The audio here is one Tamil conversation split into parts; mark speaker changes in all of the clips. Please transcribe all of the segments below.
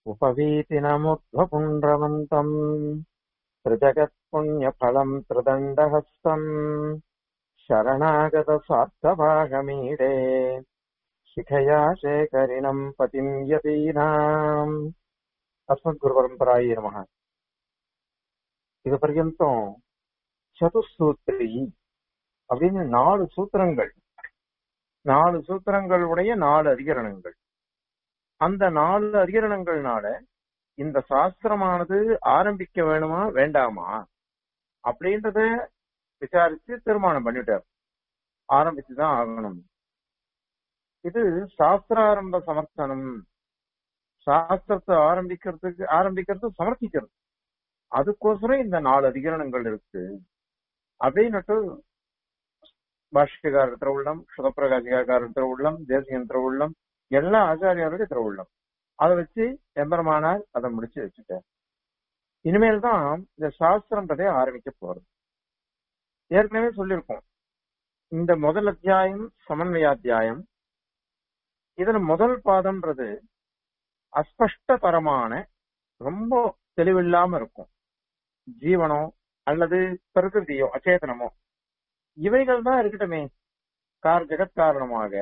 Speaker 1: उपवीतिनमुद्ध्वपुण्ड्रवन्तम् त्रिजगत्पुण्यफलम् त्रिदण्डहस्तम् शरणागतस्वार्थभागमीडे शिखया शेखरिणम् पतिम् यतीनाम् अस्मद्गुरुपरम्परायै நமः இது பர்யந்தம் சதுசூத்திரி அப்படின்னு நாலு சூத்திரங்கள் நாலு சூத்திரங்கள் உடைய நாலு அதிகரணங்கள் அந்த நாலு அதிகரணங்கள்னால இந்த சாஸ்திரமானது ஆரம்பிக்க வேணுமா வேண்டாமா அப்படின்றத விசாரிச்சு தீர்மானம் பண்ணிட்டார் ஆரம்பிச்சுதான் ஆகணும் இது சாஸ்திராரம்ப சமர்த்தனம் சாஸ்திரத்தை ஆரம்பிக்கிறதுக்கு ஆரம்பிக்கிறது சமர்ப்பிக்கிறது அதுக்கோசரம் இந்த நாலு அதிகரணங்கள் இருக்கு அப்படின்னுட்டு பாஷ்யகார திருவுள்ளம் சுகப்பிரகாசிகார திருவுள்ளம் தேசியன் திருவுள்ளம் எல்லா ஆச்சாரியாருடைய திருவுள்ளம் அதை வச்சு எம்பெருமானார் அதை முடிச்சு வச்சுட்டார் இனிமேல் தான் இந்த சாஸ்திரன்றதை ஆரம்பிக்க போறது ஏற்கனவே சொல்லியிருக்கோம் இந்த முதல் அத்தியாயம் சமன்வயாத்தியாயம் இதுல முதல் பாதம்ன்றது அஸ்பஷ்டதரமான ரொம்ப தெளிவில்லாம இருக்கும் ஜீவனோ அல்லது பிரகிருதியோ அச்சேதனமோ இவைகள் தான் இருக்கட்டுமே கார் ஜெகத்காரணமாக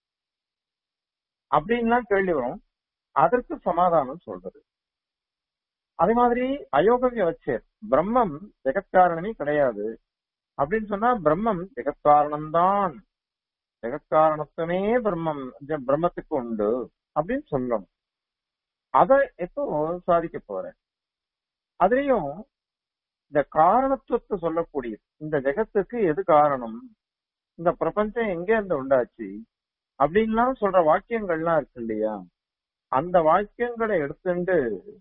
Speaker 1: அப்படின்லாம் கேள்வி வரும் அதற்கு சமாதானம் சொல்றது அதே மாதிரி அயோகவிய வச்சேர் பிரம்மம் ஜெகத்காரணமே கிடையாது அப்படின்னு சொன்னா பிரம்மம் ஜெகத்காரணம்தான் ஜெகத்காரணத்துவமே பிரம்மம் பிரம்மத்துக்கு உண்டு அப்படின்னு சொல்லணும் அதை எப்போ சாதிக்க போறேன் அதுலயும் இந்த காரணத்துவத்தை சொல்லக்கூடிய இந்த ஜெகத்துக்கு எது காரணம் இந்த பிரபஞ்சம் எங்க இருந்து உண்டாச்சு அப்படின்லாம் சொல்ற வாக்கியங்கள்லாம் இருக்கு இல்லையா அந்த வாக்கியங்களை எடுத்துட்டு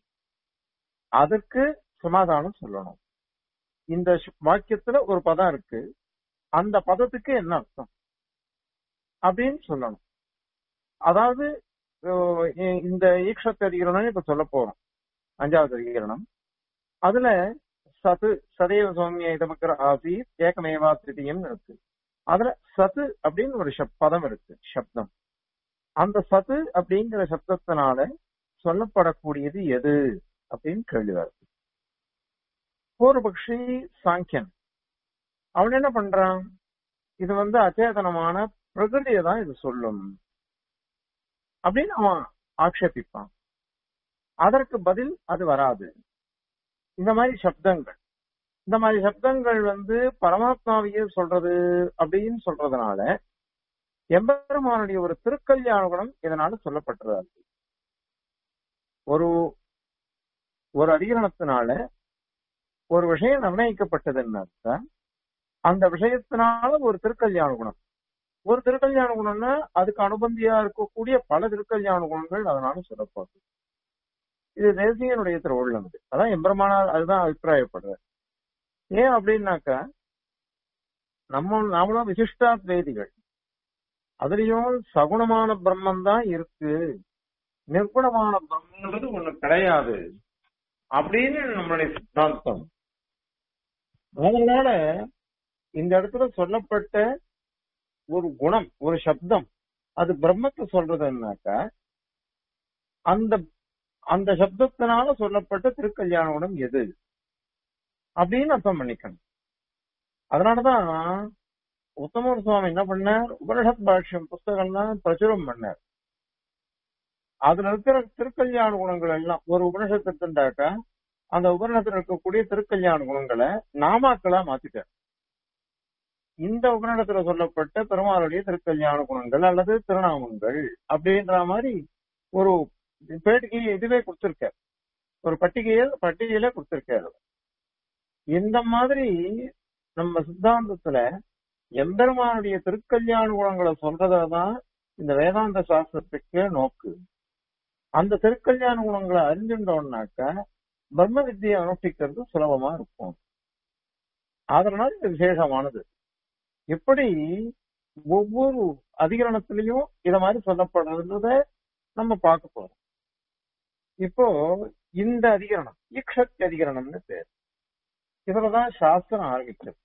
Speaker 1: அதற்கு சமாதானம் சொல்லணும் இந்த வாக்கியத்துல ஒரு பதம் இருக்கு அந்த பதத்துக்கு என்ன அர்த்தம் அப்படின்னு சொல்லணும் அதாவது இந்த ஈக்ஷத் அதிகரணம் இப்ப சொல்ல போறோம் அஞ்சாவது அதிகரணம் அதுல சத்து சதைவ சௌமிய இதமக்கர ஆசி ஏகமேவா திருத்தியம் இருக்கு அதுல சத்து அப்படின்னு ஒரு பதம் இருக்கு சப்தம் அந்த சத்து அப்படிங்கிற சப்தத்தினால சொல்லப்படக்கூடியது எது அப்படின்னு கேள்விதான் இருக்கு பூர்வபக்ஷி சாங்கியன் அவன் என்ன பண்றான் இது வந்து அச்சேதனமான பிரகிருதியை தான் இது சொல்லும் அப்படின்னு அவன் ஆக்ஷேபிப்பான் அதற்கு பதில் அது வராது இந்த மாதிரி சப்தங்கள் இந்த மாதிரி சப்தங்கள் வந்து பரமாத்மாவையே சொல்றது அப்படின்னு சொல்றதுனால எம்பெருமானுடைய ஒரு திருக்கல்யாண குணம் இதனால சொல்லப்பட்டது ஒரு ஒரு அதிகரணத்தினால ஒரு விஷயம் நிர்ணயிக்கப்பட்டதுன்னாக்கா அந்த விஷயத்தினால ஒரு திருக்கல்யாண குணம் ஒரு திருக்கல்யாண குணம்னா அதுக்கு அனுபந்தியா இருக்கக்கூடிய பல திருக்கல்யாண குணங்கள் அதனால சொல்லப்படுது இது தேசியனுடைய திருவுள்ளம் இது அதான் எம்பெருமானார் அதுதான் அபிப்பிராயப்படுற ஏன் அப்படின்னாக்கா நம்ம நாமளும் விசிஷ்டாத்வேதிகள் அதுலயும் சகுணமான பிரம்மம் தான் இருக்கு நிர்குணமான பிரம்மன்றது ஒண்ணு கிடையாது அப்படின்னு நம்மளுடைய சித்தாந்தம் அதனால இந்த இடத்துல சொல்லப்பட்ட ஒரு குணம் ஒரு சப்தம் அது பிரம்மத்தை சொல்றதுன்னாக்கா அந்த அந்த சப்தத்தினால சொல்லப்பட்ட திருக்கல்யாண குணம் எது அப்படின்னு அர்த்தம் பண்ணிக்கணும் அதனாலதான் உத்தமர் சுவாமி என்ன பண்ணார் உபனிஷத் பாஷ்யம் புஸ்தகம்லாம் பிரச்சுரம் பண்ணார் அதுல இருக்கிற திருக்கல்யாண குணங்கள் எல்லாம் ஒரு உபனிஷத்து எடுத்துட்டாக்கா அந்த உபநிஷத்துல இருக்கக்கூடிய திருக்கல்யாண குணங்களை நாமாக்களா மாத்திட்டார் இந்த உபநிடத்துல சொல்லப்பட்ட பெருமாளுடைய திருக்கல்யாண குணங்கள் அல்லது திருநாமங்கள் அப்படின்ற மாதிரி ஒரு பேட்டிக்கு இதுவே கொடுத்திருக்கார் ஒரு பட்டிகையை பட்டிகையில கொடுத்திருக்காரு இந்த மாதிரி நம்ம சித்தாந்தத்துல எம்பெருமானுடைய திருக்கல்யாண குணங்களை சொல்றதான் இந்த வேதாந்த சாஸ்திரத்துக்கு நோக்கு அந்த திருக்கல்யாண குணங்களை அறிஞ்சுட்டோம்னாக்கா பிரம்ம வித்தியை அனுஷ்டிக்கிறது சுலபமா இருக்கும் அதனால இது விசேஷமானது எப்படி ஒவ்வொரு அதிகரணத்திலையும் இத மாதிரி சொல்லப்படுறத நம்ம பார்க்க போறோம் இப்போ இந்த அதிகரணம் ஈக்ஷத் அதிகரணம்னு பேர் இதுலதான் சாஸ்திரம் ஆரம்பிக்கிறது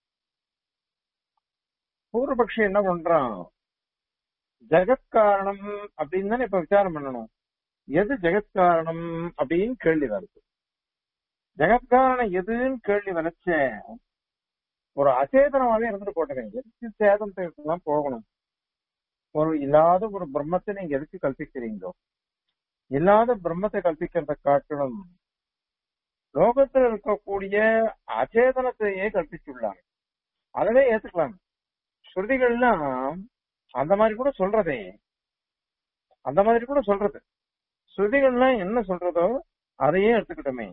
Speaker 1: பூர்வபக்ஷி என்ன பண்றான் ஜெகத்காரணம் அப்படின்னு தானே இப்ப விசாரம் பண்ணணும் எது ஜெகத்காரணம் அப்படின்னு கேள்வி வருது ஜெகத்காரணம் எதுன்னு கேள்வி வரைச்ச ஒரு அச்சேதனமாவே இருந்துட்டு போட்டேன் எதுக்கு சேதனத்துக்கு போகணும் ஒரு இல்லாத ஒரு பிரம்மத்தை நீங்க எதுக்கு கல்பிக்கிறீங்களோ இல்லாத பிரம்மத்தை கல்பிக்கிறத காட்டிலும் லோகத்தில் இருக்கக்கூடிய அச்சேதனத்தையே கற்பிச்சுள்ளாங்க அதவே ஏத்துக்கலாம் ஸ்ருதிகள்லாம் அந்த மாதிரி கூட சொல்றதே அந்த மாதிரி கூட சொல்றது ஸ்ருதிகள்லாம் என்ன சொல்றதோ அதையே எடுத்துக்கிட்டோமே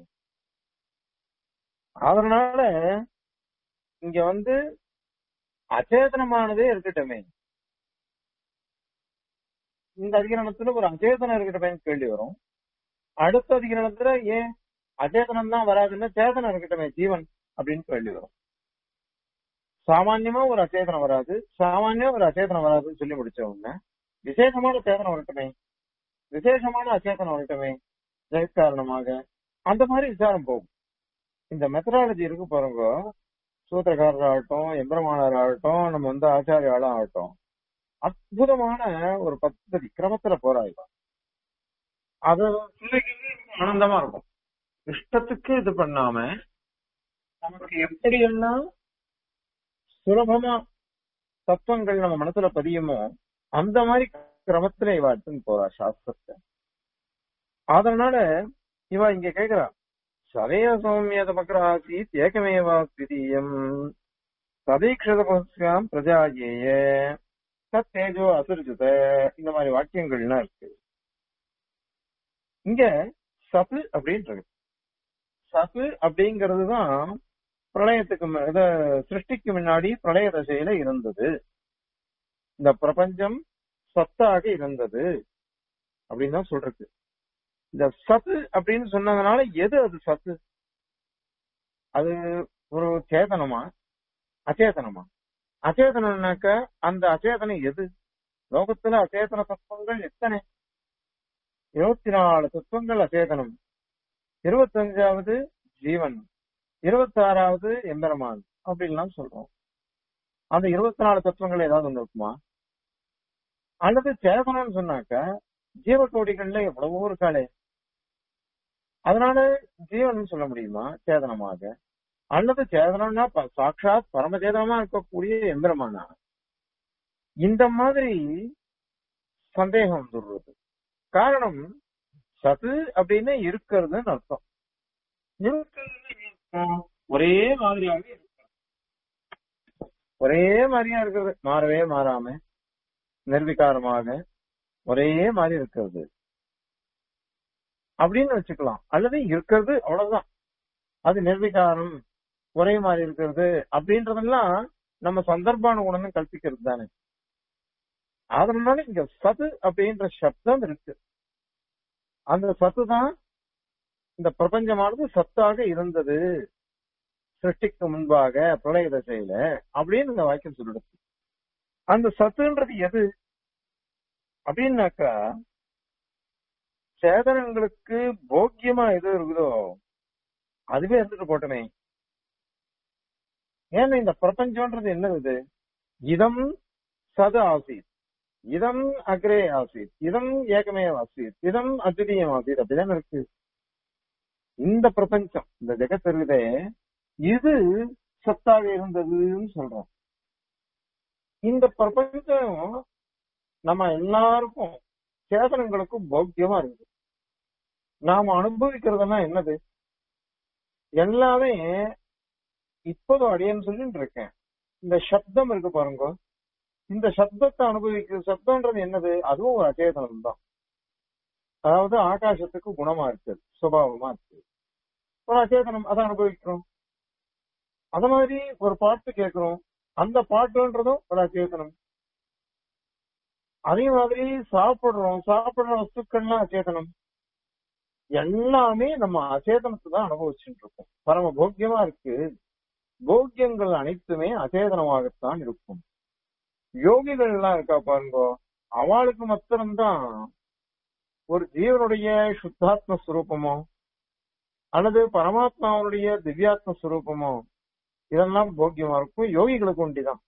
Speaker 1: அதனால இங்க வந்து அச்சேதனமானதே இருக்கட்டுமே இந்த அதிகரணத்துல ஒரு அச்சேதனம் இருக்கட்டுமே கேள்வி வரும் அடுத்த அதிகரணத்துல ஏன் அச்சேதனம் தான் வராதுன்னா சேதனம் இருக்கட்டுமே ஜீவன் அப்படின்னு கேள்வி வரும் சாமான்யமா ஒரு அச்சேதனம் வராது சாமான்யமா ஒரு அச்சேதனம் வராதுன்னு சொல்லி முடிச்ச உடனே விசேஷமான சேதனம் வரட்டுமே விசேஷமான அச்சேதனம் வரட்டுமே ஜெகத் காரணமாக அந்த மாதிரி விசாரம் போகும் இந்த மெத்தடாலஜி இருக்கு பாருங்க சூத்திரக்காரர் ஆகட்டும் எம்பெருமானார் ஆகட்டும் நம்ம வந்து ஆச்சாரியாலும் ஆகட்டும் அற்புதமான ஒரு பദ്ധதி கிரமத்துல போராயும் அது ஆனந்தமா இருக்கும் இஷ்டத்துக்கு இது பண்ணாம நமக்கு எப்படி எல்லாம் சுலபமா தத்துவங்கள் நம்ம மனசுல பதியுமோ அந்த மாதிரி கிரமத்துல இவ எடுத்துன்னு போறா சாஸ்திரத்தை அதனால இவ இங்க கேக்குறா சதய சௌமியத மகராசீத் ஏகமேவா திதீயம் சதீக்ஷதபஸ்யாம் பிரஜாயேய தத் தேஜோ அசுர்ஜுத இந்த மாதிரி வாக்கியங்கள்லாம் இருக்கு இங்க சத்து அப்படின்றது சத்து அப்படிங்கிறது தான் பிரளயத்துக்கு மு- இத சிருஷ்டிக்கு முன்னாடி பிரளய தசையில இருந்தது இந்த பிரபஞ்சம் சத்தாக இருந்தது அப்படின்னு தான் சொல்றது இந்த சத்து அப்படின்னு சொன்னதுனால எது அது சத்து அது ஒரு சேதனமா அச்சேதனமா அச்சேதனம்னாக்க அந்த அச்சேதனம் எது லோகத்துல அச்சேதன தத்துவங்கள் எத்தனை இருபத்தி நாலு தத்துவங்கள் அச்சேதனம் இருபத்தஞ்சாவது ஜீவன் இருபத்தாறாவது எம்பெருமான் அப்படின்லாம் சொல்றோம் அந்த இருபத்தி நாலு தத்துவங்கள் ஏதாவது ஒண்ணு இருக்குமா அல்லது சேதனம்னு சொன்னாக்க ஜீவகோடிகள்ல எவ்வளவோ இருக்காளே அதனால ஜீவன் சொல்ல முடியுமா சேதனமாக அல்லது சேதனம்னா ப- சாட்சாத் பரமச்சேதனமா இருக்கக்கூடிய எம்பெருமானா இந்த மாதிரி சந்தேகம் வந்துடுறது காரணம் சத்து அப்படின்னு இருக்கிறதுன்னு அர்த்தம் இருக்கிறதுன்னு என்ன அர்த்தம்? ஒரே மாதிரியாக இருக்கு ஒரே மாதிரியா இருக்கிறது மாறவே மாறாம நிர்விகாரமாக ஒரே மாதிரி இருக்கிறது அப்படின்னு வச்சுக்கலாம் அல்லது இருக்கிறது அவ்வளவுதான் அது நிர்விகாரம் ஒரே மாதிரி இருக்கிறது அப்படின்றதெல்லாம் நம்ம சந்தர்ப்பானுகுணம் கல்பிக்கிறது தானே அதனால இங்க சத்து அப்படின்ற சப்தம் இருக்கு அந்த சத்து தான் இந்த பிரபஞ்சமானது சத்தாக இருந்தது சிருஷ்டிக்கு முன்பாக பிரளய தசையில அப்படின்னு இந்த வாக்கியம் சொல்லிடுது அந்த சத்துன்றது எது அப்படின்னாக்கா சேதனங்களுக்கு போக்கியமா எது இருக்குதோ அதுவே இருந்துட்டு போட்டமே ஏன்னா இந்த பிரபஞ்சம்ன்றது என்னது இது இதம் சத ஆசீத் இதம் அக்ரே ஆசீத் இதம் ஏகமே ஆசீத் இதம் அத்விதீயம் ஆசீத் அப்படிதான் இருக்கு இந்த பிரபஞ்சம் இந்த ஜெகத் இருக்குதே இது சத்தாக இருந்ததுன்னு சொல்றோம் இந்த பிரபஞ்சம் நம்ம எல்லாருக்கும் சேதனங்களுக்கும் போக்கியமா இருக்குது நாம அனுபவிக்கிறதெல்லாம் என்னது எல்லாமே இப்போதும் அடையன்னு சொல்லிட்டு இருக்கேன் இந்த சப்தம் இருக்கு பாருங்க இந்த சப்தத்தை அனுபவிக்கிற சப்தம்ன்றது என்னது அதுவும் ஒரு அச்சேதனம் தான் அதாவது ஆகாசத்துக்கு குணமா இருக்கு சுபாவமா இருக்கு ஒரு அச்சேதனம் அதை அனுபவிக்கிறோம் அத மாதிரி ஒரு பாட்டு கேட்கிறோம் அந்த பாட்டுன்றதும் ஒரு அச்சேதனம் அதே மாதிரி சாப்பிடுறோம் சாப்பிடுற வஸ்துக்கள்லாம் அச்சேதனம் எல்லாமே நம்ம அச்சேதனத்தை தான் அனுபவிச்சுட்டு இருக்கோம் பரம போக்கியமா இருக்கு போக்கியங்கள் அனைத்துமே அச்சேதனமாகத்தான் இருக்கும் யோகிகள் எல்லாம் இருக்கா பாருங்க அவளுக்கு மாத்திரம்தான் ஒரு ஜீவனுடைய சுத்தாத்ம ஸ்வரூபமோ அல்லது பரமாத்மாவுடைய திவ்யாத்ம ஸ்வரூபமோ இதெல்லாம் போக்கியமா இருக்கும் யோகிகளுக்கு ஒண்டிதான்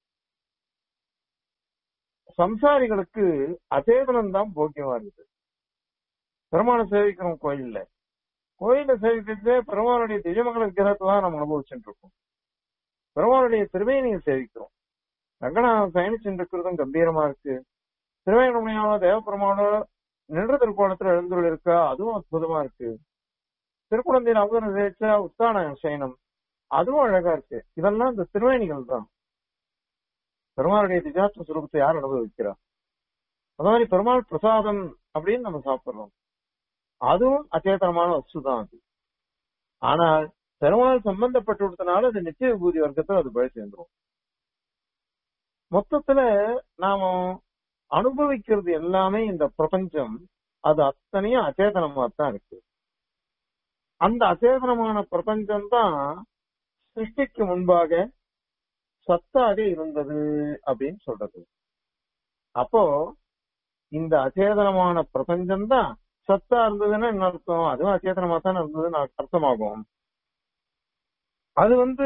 Speaker 1: சம்சாரிகளுக்கு அச்சேதனம் தான் போக்கியமா இருக்குது பெருமாளை சேவிக்கிறோம் கோயில்ல கோயில சேவிக்கிறது பெருமாளுடைய திவ்யமங்கல விக்கிரகத்தை தான் நம்ம அனுபவிச்சுட்டு இருக்கோம் பெருமாளுடைய திருவேணியை சேவிக்கிறோம் ரங்கநாதன் பயணிச்சுட்டு இருக்கிறதும் கம்பீரமா இருக்கு திருவேணமணியாவோ தேவபெருமானோ நின்ற திருக்கோணத்துல எழுந்துள்ள இருக்கா அதுவும் அற்புதமா இருக்கு திருக்குழந்தையில் அவதரம் சேவிச்சா உத்தான சயனம் அதுவும் அழகா இருக்கு இதெல்லாம் இந்த திருவேணிகள் தான் பெருமாளுடைய திஜாத்ம சுரூபத்தை யார் அனுபவிக்கிறா அதே மாதிரி பெருமாள் பிரசாதம் அப்படின்னு நம்ம சாப்பிடுறோம் அதுவும் அச்சேதனமான வஸ்து தான் அது ஆனால் பெருமாள் சம்பந்தப்பட்டு விட்டதுனால அது நிச்சய விபூதி வர்க்கத்தை அது போய் சேர்ந்துரும் மொத்தத்துல நாம அனுபவிக்கிறது எல்லாமே இந்த பிரபஞ்சம் அது அத்தனையும் அச்சேதனமா தான் இருக்கு அந்த அச்சேதனமான பிரபஞ்சம் தான் சிருஷ்டிக்கு முன்பாக சத்தாக இருந்தது அப்படின்னு சொல்றது அப்போ இந்த அச்சேதனமான பிரபஞ்சம் தான் சத்தா இருந்ததுன்னா என்ன அர்த்தம் அதுவும் அச்சேதனமா தான் இருந்ததுன்னு அர்த்தமாகும் அது வந்து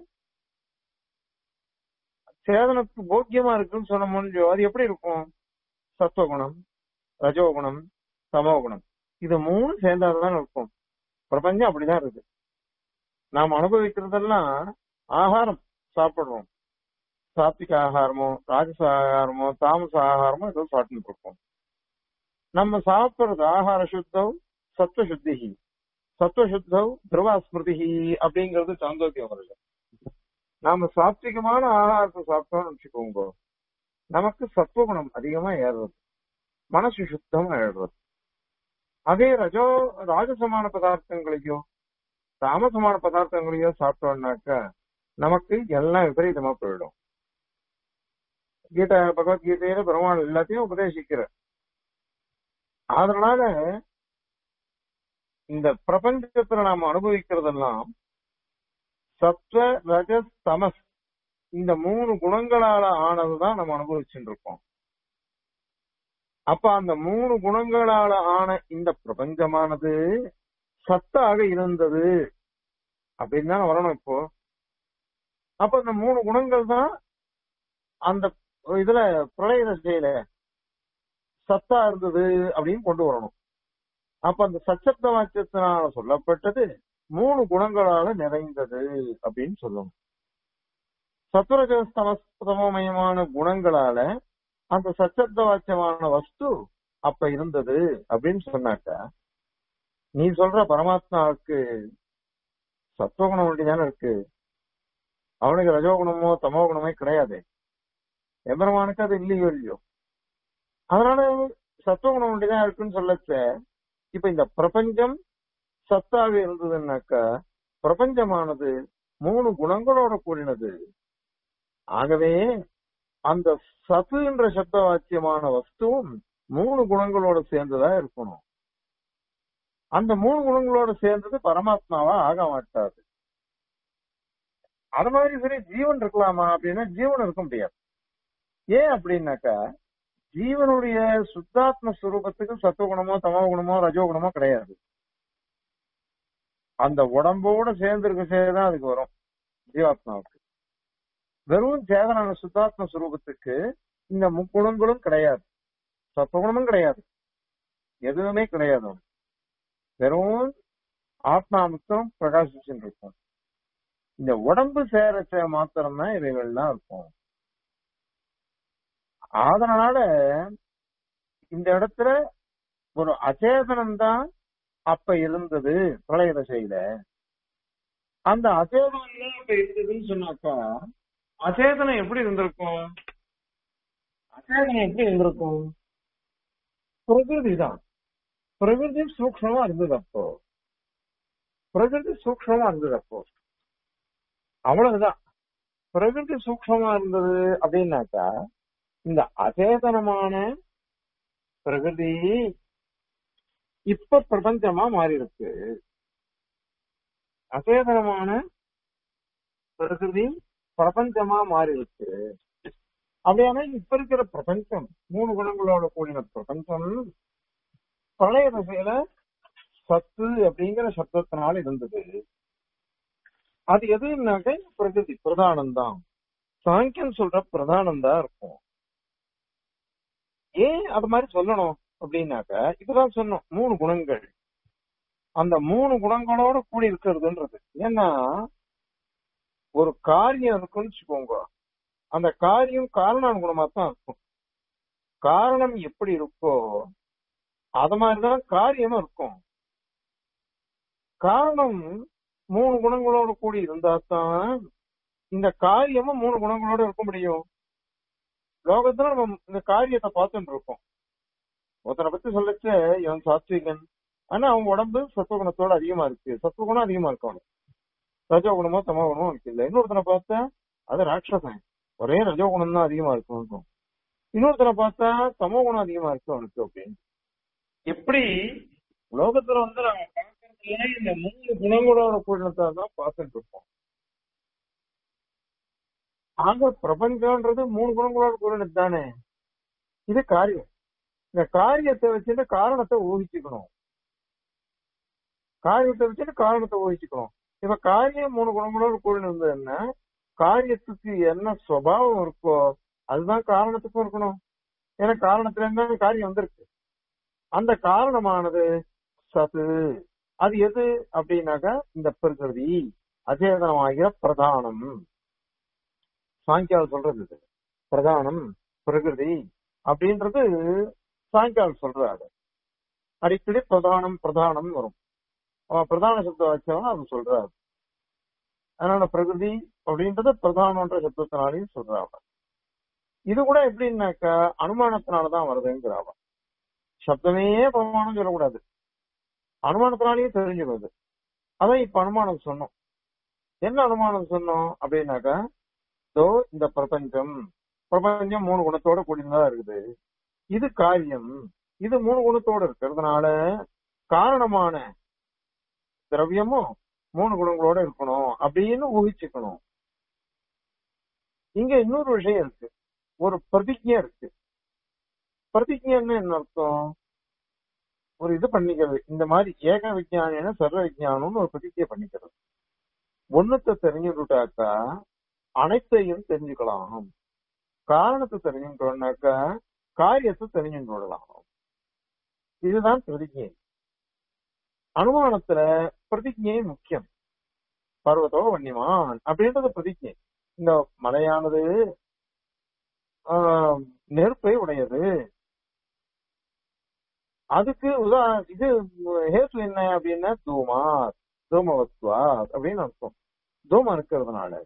Speaker 1: சேதனத்துக்கு போக்கியமா இருக்குன்னு சொன்ன முடியும் அது எப்படி இருக்கும் சத்துவகுணம் ரஜோகுணம் சமோகுணம் இது மூணு சேர்ந்தாதான் இருக்கும் பிரபஞ்சம் அப்படிதான் இருக்கு நாம் அனுபவிக்கிறதெல்லாம் ஆகாரம் சாப்பிடுறோம் சாத்விக ஆகாரமோ ராஜச ஆகாரமோ தாமச ஆகாரமோ ஏதோ சாப்பிட்டு இருக்கோம் நம்ம சாப்பிடுறது ஆகார சுத்தம் சத்வ சுத்தி சத்வ சுத்தம் துருவா ஸ்மிருதி அப்படிங்கிறது சாந்தோக்கியம் வருது நாம சாத்விகமான ஆகாரத்தை சாப்பிட்டோம்னு வச்சுக்கோங்க நமக்கு சத்துவகுணம் அதிகமா ஏறுறது மனசு சுத்தமா ஏறுறது அதே ரஜோ ராஜசமான பதார்த்தங்களையோ தாமசமான பதார்த்தங்களையோ சாப்பிட்டோம்னாக்கா நமக்கு எல்லாம் விபரீதமா போயிடும் கீதை பகவத்கீதையில பெருமாள் எல்லாத்தையும் உபதேசிக்கிற அதனால இந்த பிரபஞ்சத்துல நாம அனுபவிக்கிறதெல்லாம் சத்வ ரஜஸ் தமஸ் இந்த மூணு குணங்களால ஆனதுதான் நம்ம அனுபவிச்சுட்டு இருக்கோம் அப்ப அந்த மூணு குணங்களால ஆன இந்த பிரபஞ்சமானது சத்தாக இருந்தது அப்படின்னு தான் வரணும் இப்போ அப்ப இந்த மூணு குணங்கள் தான் அந்த இதுல பிரளய தசையில சத்தா இருந்தது அப்படின்னு கொண்டு வரணும் அப்ப அந்த சச்சப்த வாக்கியத்தினால சொல்லப்பட்டது மூணு குணங்களால நிறைந்தது அப்படின்னு சொல்லணும் சத்துரஜஸ்தமஸ்தமயமான குணங்களால அந்த சச்சப்த வாக்கியமான வஸ்து அப்ப இருந்தது அப்படின்னு சொன்னாக்கா நீ சொல்ற பரமாத்மாவுக்கு சத்துவகுணம் ஒண்டிதானே இருக்கு அவனுக்கு ரஜோகுணமோ தமோ குணமோ கிடையாது எம்பெருமானுக்கு அது இல்லையோ இல்லையோ அதனால சத்துவகுணம் ஒண்டிதான் இருக்குன்னு சொல்லச்ச இப்ப இந்த பிரபஞ்சம் சத்தாக இருந்ததுன்னாக்கா பிரபஞ்சமானது மூணு குணங்களோட கூடினது ஆகவே அந்த சத்து என்ற சப்த வாக்கியமான வஸ்துவும் மூணு குணங்களோட சேர்ந்ததா இருக்கணும் அந்த மூணு குணங்களோட சேர்ந்தது பரமாத்மாவா ஆக மாட்டாது அது மாதிரி சரி ஜீவன் இருக்கலாமா அப்படின்னா ஜீவன் இருக்க முடியாது ஏன் அப்படின்னாக்கா ஜீவனுடைய சுத்தாத்ம ஸ்வரூபத்துக்கு சத்துவகுணமோ தமோ குணமோ ரஜோகுணமோ கிடையாது அந்த உடம்போட சேர்ந்து இருக்க சேர்தான் அதுக்கு வரும் ஜீவாத்மாவுக்கு வெறும் சேதனான சுத்தாத்ம சுரூபத்துக்கு இந்த முக்குணங்களும் கிடையாது சத்துவகுணமும் கிடையாது எதுவுமே கிடையாது வெறும் ஆத்மா மட்டும் பிரகாசிச்சுட்டு இருக்கும் இந்த உடம்பு சேர மாத்திரம்தான் இவைகள்லாம் இருக்கும் அதனால இந்த இடத்துல ஒரு அச்சேதனம் தான் அப்ப இருந்தது பிரளய தசையில அந்த அச்சேதனம் தான் அப்ப இருந்ததுன்னு சொன்னாக்கா அச்சேதனம் எப்படி இருந்திருக்கும் அச்சேதனம் எப்படி இருந்திருக்கும் பிரகிருதி தான் பிரகிருதி சூக்ஷமா இருந்தது அப்போ பிரகிருதி சூக்ஷமா இருந்தது அப்போ அவ்வளவுதான் பிரகிருதி சூக்ஷமா இருந்தது அப்படின்னாக்கா இந்த அச்சேதனமான பிரகிருதி இப்ப பிரபஞ்சமா மாறி இருக்கு அச்சேதனமான பிரகிருதி பிரபஞ்சமா மாறி இருக்கு அப்படியானா இப்ப இருக்கிற பிரபஞ்சம் மூணு குணங்களோட கூடின பிரபஞ்சம் பழைய திசையில சத்து அப்படிங்கிற சப்தத்தினால இருந்தது அது எதுனாக்க பிரகிருதி பிரதானம் தான் சாங்கியன் சொல்ற பிரதானம் தான் இருக்கும் ஏன் அது மாதிரி சொல்லணும் அப்படின்னாக்க இப்பதான் சொன்னோம் மூணு குணங்கள் அந்த மூணு குணங்களோட கூடி இருக்கிறதுன்றது ஏன்னா ஒரு காரியம் இருக்குன்னு வச்சுக்கோங்க அந்த காரியம் காரணானுகுணமா தான் இருக்கும் காரணம் எப்படி இருக்கோ அத மாதிரிதான் காரியமும் இருக்கும் காரணம் மூணு குணங்களோட கூடி இருந்தா தான் இந்த காரியமும் மூணு குணங்களோட இருக்க முடியும் லோகத்துல நம்ம இந்த காரியத்தை பார்த்துட்டு இருக்கோம் ஒருத்தனை பத்தி சொல்லச்சு இவன் சாத்விகன் ஆனா அவன் உடம்பு சத்துவகுணத்தோட அதிகமா இருக்கு சத்துவகுணம் அதிகமா இருக்கு அவனுக்கு ரஜோகுணமோ தமோகுணமோ அவனுக்கு இல்லை இன்னொருத்தனை பார்த்தா அது ராட்சசன் ஒரே ரஜோகுணம் தான் அதிகமா இருக்கும் இன்னொருத்தனை பார்த்தா தமோகுணம் அதிகமா இருக்கு அவனுக்கு அப்படின்னு எப்படி உலோகத்துல வந்து நம்ம பார்க்கறதுல இந்த மூணு குணங்களோட கூடினத்தை தான் பார்த்துட்டு இருப்போம் ஆக பிரபஞ்சம்ன்றது மூணு குணங்களோட கூடினது தானே இது காரியம் இந்த காரியத்தை வச்சுட்டு காரணத்தை ஊகிச்சுக்கணும் காரியத்தை வச்சுட்டு காரணத்தை ஊகிச்சுக்கணும் இப்ப காரியம் மூணு குணங்களோட கூடின இருந்ததுன்னா காரியத்துக்கு என்ன சுவாவம் இருக்கோ அதுதான் காரணத்துக்கும் இருக்கணும் ஏன்னா காரணத்துல இருந்தா காரியம் வந்திருக்கு அந்த காரணமானது சத்து அது எது அப்படின்னாக்கா இந்த பிரகிருதி அச்சேதனமாகிற பிரதானம் சாயங்காலம் சொல்றது இது பிரதானம் பிரகிருதி அப்படின்றது சாயங்காலம் சொல்றாரு அடிக்கடி பிரதானம் பிரதானம் வரும் அவன் பிரதான சப்தம் வச்சவன் அவன் சொல்றாரு அதனால பிரகிருதி அப்படின்றது பிரதானன்ற சப்தத்தினாலையும் சொல்றாங்க இது கூட எப்படின்னாக்கா அனுமானத்தினாலதான் வருதுங்கிறாவ சப்தமே பிரமாணம் சொல்லக்கூடாது அனுமானத்தினாலேயே தெரிஞ்சுக்கிறது அதான் இப்ப அனுமானம் சொன்னோம் என்ன அனுமானம் சொன்னோம் அப்படின்னாக்கா இதோ இந்த பிரபஞ்சம் பிரபஞ்சம் மூணு குணத்தோட கூடியதா இருக்குது இது காரியம் இது மூணு குணத்தோட இருக்கிறதுனால காரணமான திரவியமும் மூணு குணங்களோட இருக்கணும் அப்படின்னு ஊகிச்சுக்கணும் இங்க இன்னொரு விஷயம் இருக்கு ஒரு பிரதிஜை இருக்கு பிரதிஜைன்னு என்ன அர்த்தம் ஒரு இது பண்ணிக்கிறது இந்த மாதிரி ஏக விஜயானின சர்வ விஜயானம்னு ஒரு பிரதிஜை பண்ணிக்கிறது ஒண்ணுத்தை தெரிஞ்சுட்டாக்கா அனைத்தையும் தெரிஞ்சுக்கலாம் காரணத்தை தெரிஞ்சுட்டோம்னாக்கா காரியத்தை தெரிஞ்சுட்டு விடலாம் இதுதான் பிரதிஜை அனுமானத்துல பிரதிஜை முக்கியம் பர்வதோ வன்னிமான் அப்படின்றது பிரதிஜை இந்த மலையானது ஆஹ், நெருப்பை உடையது அதுக்கு உதா இது ஹேத்து என்ன அப்படின்னா தூமா தூமவத்வா அப்படின்னு அர்த்தம் தூமம் இருக்கிறதுனால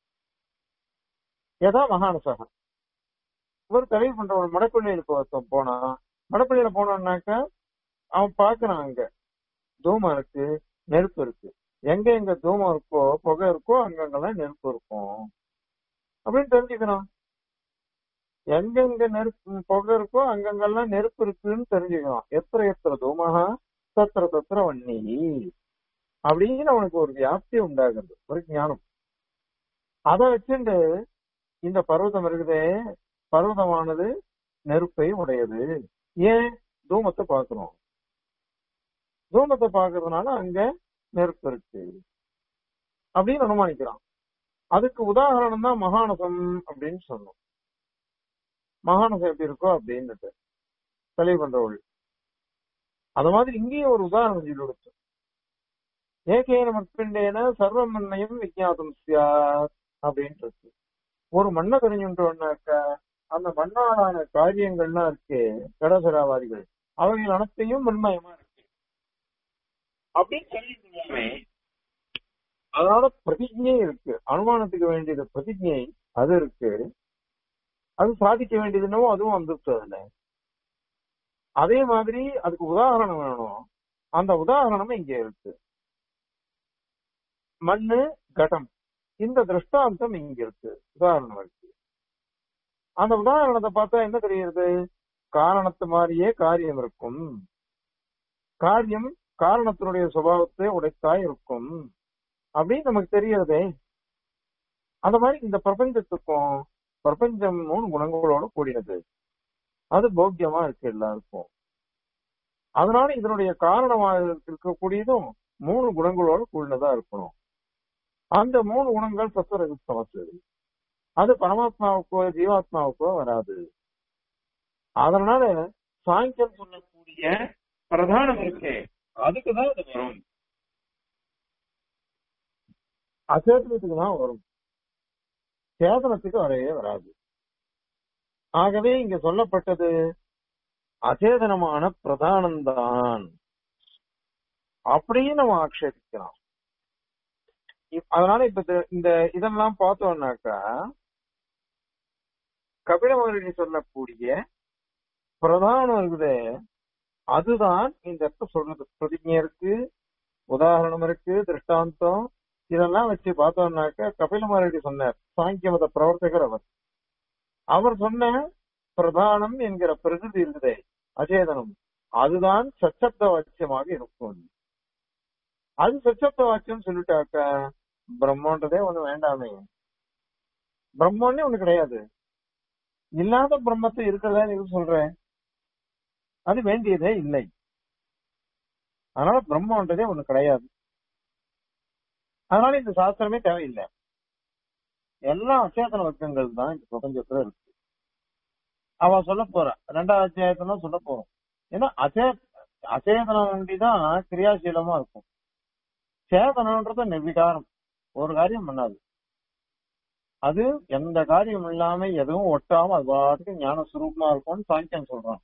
Speaker 1: ஏதா மகானசகம் ஒரு தலைவு பண்றவன் மடப்பள்ளியிலுக்கு ஒருத்தன் போனா மடப்பள்ளியில போனான்னாக்கா அவன் பாக்குறான் அங்க தூமம் இருக்கு நெருப்பு இருக்கு எங்க எங்க தூமம் இருக்கோ புகை இருக்கோ அங்கங்கெல்லாம் நெருப்பு இருக்கும் அப்படின்னு தெரிஞ்சுக்கிறான் எங்கெங்க நெருப்பு புகை இருக்கோ அங்கங்கெல்லாம் நெருப்பு இருக்குன்னு தெரிஞ்சுக்கலாம் எத்திர எத்திர தூமகா தத்திர தத்திர வன்னி அப்படின்னு அவனுக்கு ஒரு வியாப்தி உண்டாகுது ஒரு ஞானம் அதை வச்சுட்டு இந்த பர்வதம் இருக்குதே பர்வதமானது நெருப்பை உடையது ஏன் தூமத்தை பார்க்கிறோம் தூமத்தை பார்க்கறதுனால அங்க நெருப்பு இருக்கு அப்படின்னு அனுமானிக்கிறான் அதுக்கு உதாரணம் தான் மகானசம் அப்படின்னு சொன்னோம் மகானசம் எப்படி இருக்கோ அப்படின்னுட்டு தெளிவு பண்றவள் அது மாதிரி இங்கேயும் ஒரு உதாரணம் சொல்லி கொடுத்து ஏகேன மற்பிண்டேன சர்வ மண்ணையும் விஜயாதம் சியாத் அப்படின்ட்டு இருக்கு ஒரு மண்ணை தெரிஞ்சுட்டோம்னாக்க அந்த மண்ணாலான காரியங்கள்லாம் இருக்கு கடசராவாதிகள் அவைகள் அனைத்தையும் மண்மயமா இருக்கு அப்படின்னு சொல்லிட்டு அதனால பிரதிஜை இருக்கு அனுமானத்துக்கு வேண்டியது பிரதிஜை அது இருக்கு அது சாதிக்க வேண்டியது என்னவோ அதுவும் வந்துருச்சு அதுல அதே மாதிரி அதுக்கு உதாரணம் வேணும் அந்த உதாரணமும் இங்க இருக்கு மண்ணு கடம் இந்த திருஷ்டாந்தம் இங்க இருக்கு உதாரணம் இருக்கு அந்த உதாரணத்தை பார்த்தா என்ன தெரியுது காரணத்து மாதிரியே காரியம் இருக்கும் காரியம் காரணத்தினுடைய சுபாவத்தை உடைத்தாய் இருக்கும் அப்படின்னு நமக்கு தெரியறதே அந்த மாதிரி இந்த பிரபஞ்சத்துக்கும் பிரபஞ்சம் மூணு குணங்களோட கூடினது அது போக்கியமா இருக்கு எல்லாருக்கும் அதனால இதனுடைய காரணமாக இருக்கக்கூடியதும் மூணு குணங்களோட கூடினதா இருக்கணும் அந்த மூணு குணங்கள் சத்வரகு சமத்து அது பரமாத்மாவுக்கோ ஜீவாத்மாவுக்கோ வராது அதனால சாங்கியம் சொல்லக்கூடிய பிரதானம் இருக்கே அதுக்குதான் அது வரும் அச்சேதனத்துக்கு தான் வரும் சேதனத்துக்கு வரவே வராது ஆகவே இங்க சொல்லப்பட்டது அச்சேதனமான பிரதானம்தான் அப்படின்னு நம்ம ஆக்ஷேபிக்கலாம் இப்- அதனால இப்ப இது- இந்த இதெல்லாம் பார்த்தோம்னாக்கா கபில மகரிஷி சொல்லக்கூடிய பிரதானம் இருக்குதே அதுதான் இந்த இடத்த சொல்றது பிரதிஜை இருக்கு உதாரணம் இருக்கு திருஷ்டாந்தம் இதெல்லாம் வச்சு பார்த்தோம்னாக்க கபில மகரிஷி சொன்னார் சாங்கிய மத பிரவர்த்தகர் அவர் அவர் சொன்ன பிரதானம் என்கிற பிரகிருதி இருக்குதே அச்சேதனம் அதுதான் சச்சப்த வாக்கியமாக இருக்கும் அது சச்சப்த வாக்கியம் சொல்லிட்டாக்க பிரம்மன்றதே ஒண்ணு வேண்டாமே பிரம்மன்னே ஒண்ணு கிடையாது இல்லாத பிரம்மத்தை இருக்கிறதா நீங்க சொல்றேன் அது வேண்டியதே இல்லை அதனால பிரம்மன்றதே ஒண்ணு கிடையாது அதனால இந்த சாஸ்திரமே தேவையில்லை எல்லாம் அச்சேதன வர்க்கங்கள் தான் இந்த பிரபஞ்சத்துல இருக்கு அவ சொல்ல போறா ரெண்டாவது அத்தியாயத்துல சொல்ல போறோம் ஏன்னா அச்சே அச்சேதனம் ஒண்டிதான் கிரியாசீலமா இருக்கும் சேதனம்ன்றது நிர்விகாரம் ஒரு காரியம் பண்ணாது அது எந்த காரியம் இல்லாம எதுவும் ஒட்டாம அது பாட்டுக்கு ஞான சுரூபமா இருக்கும்னு சாங்கியன் சொல்றான்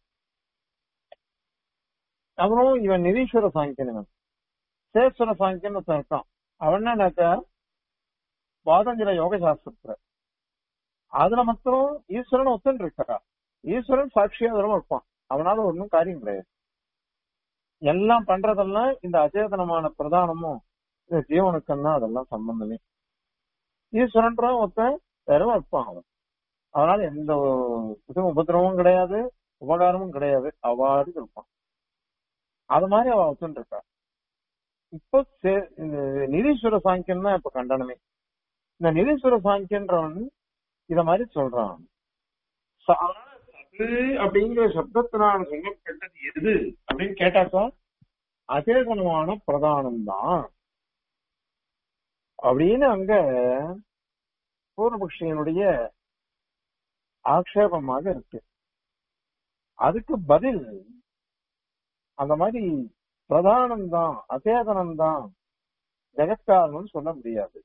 Speaker 1: அப்புறம் இவன் நிரீஸ்வர சாங்கியன் இவன் சேஸ்வர சாங்கியன் ஒருத்தன் இருக்கான் அவன் என்னன்னாக்கா பாதஞ்சல யோக சாஸ்திரத்துல அதுல மாத்திரம் ஈஸ்வரன் ஒத்தன் இருக்கா ஈஸ்வரன் சாட்சியா தரம் இருப்பான் அவனால ஒன்றும் காரியம் கிடையாது எல்லாம் பண்றதெல்லாம் இந்த அச்சேதனமான பிரதானமும் இந்த ஜீவனுக்குன்னா அதெல்லாம் சம்பந்தமே ஈஸ்வரன்ற ஒருத்தன் வெறும் இருப்பான் அவன் அதனால எந்த இதுவும் உபதிரவமும் கிடையாது உபகாரமும் கிடையாது அவ்வாறு இருப்பான் அது மாதிரி அவ ஒத்துன்னு இருக்கா இப்போ சே- இந்த நிரீஸ்வர சாங்கியம் தான் இப்ப கண்டனமே இந்த நிரீஸ்வர சாங்கியன்றவன் இத மாதிரி சொல்றான் ச- அதனால சத்து அப்படிங்கிற சப்தத்தினால் சொல்லப்பட்டது எது அப்படின்னு கேட்டாக்கா அச்சேதனமான பிரதானம் தான் அப்படின்னு அங்க பூர்வபக்ஷியனுடைய ஆக்ஷேபமாக இருக்கு அதுக்கு பதில் அந்த மாதிரி பிரதானம் தான் அச்சேதனம் தான் ஜெகத்காரணம் சொல்ல முடியாது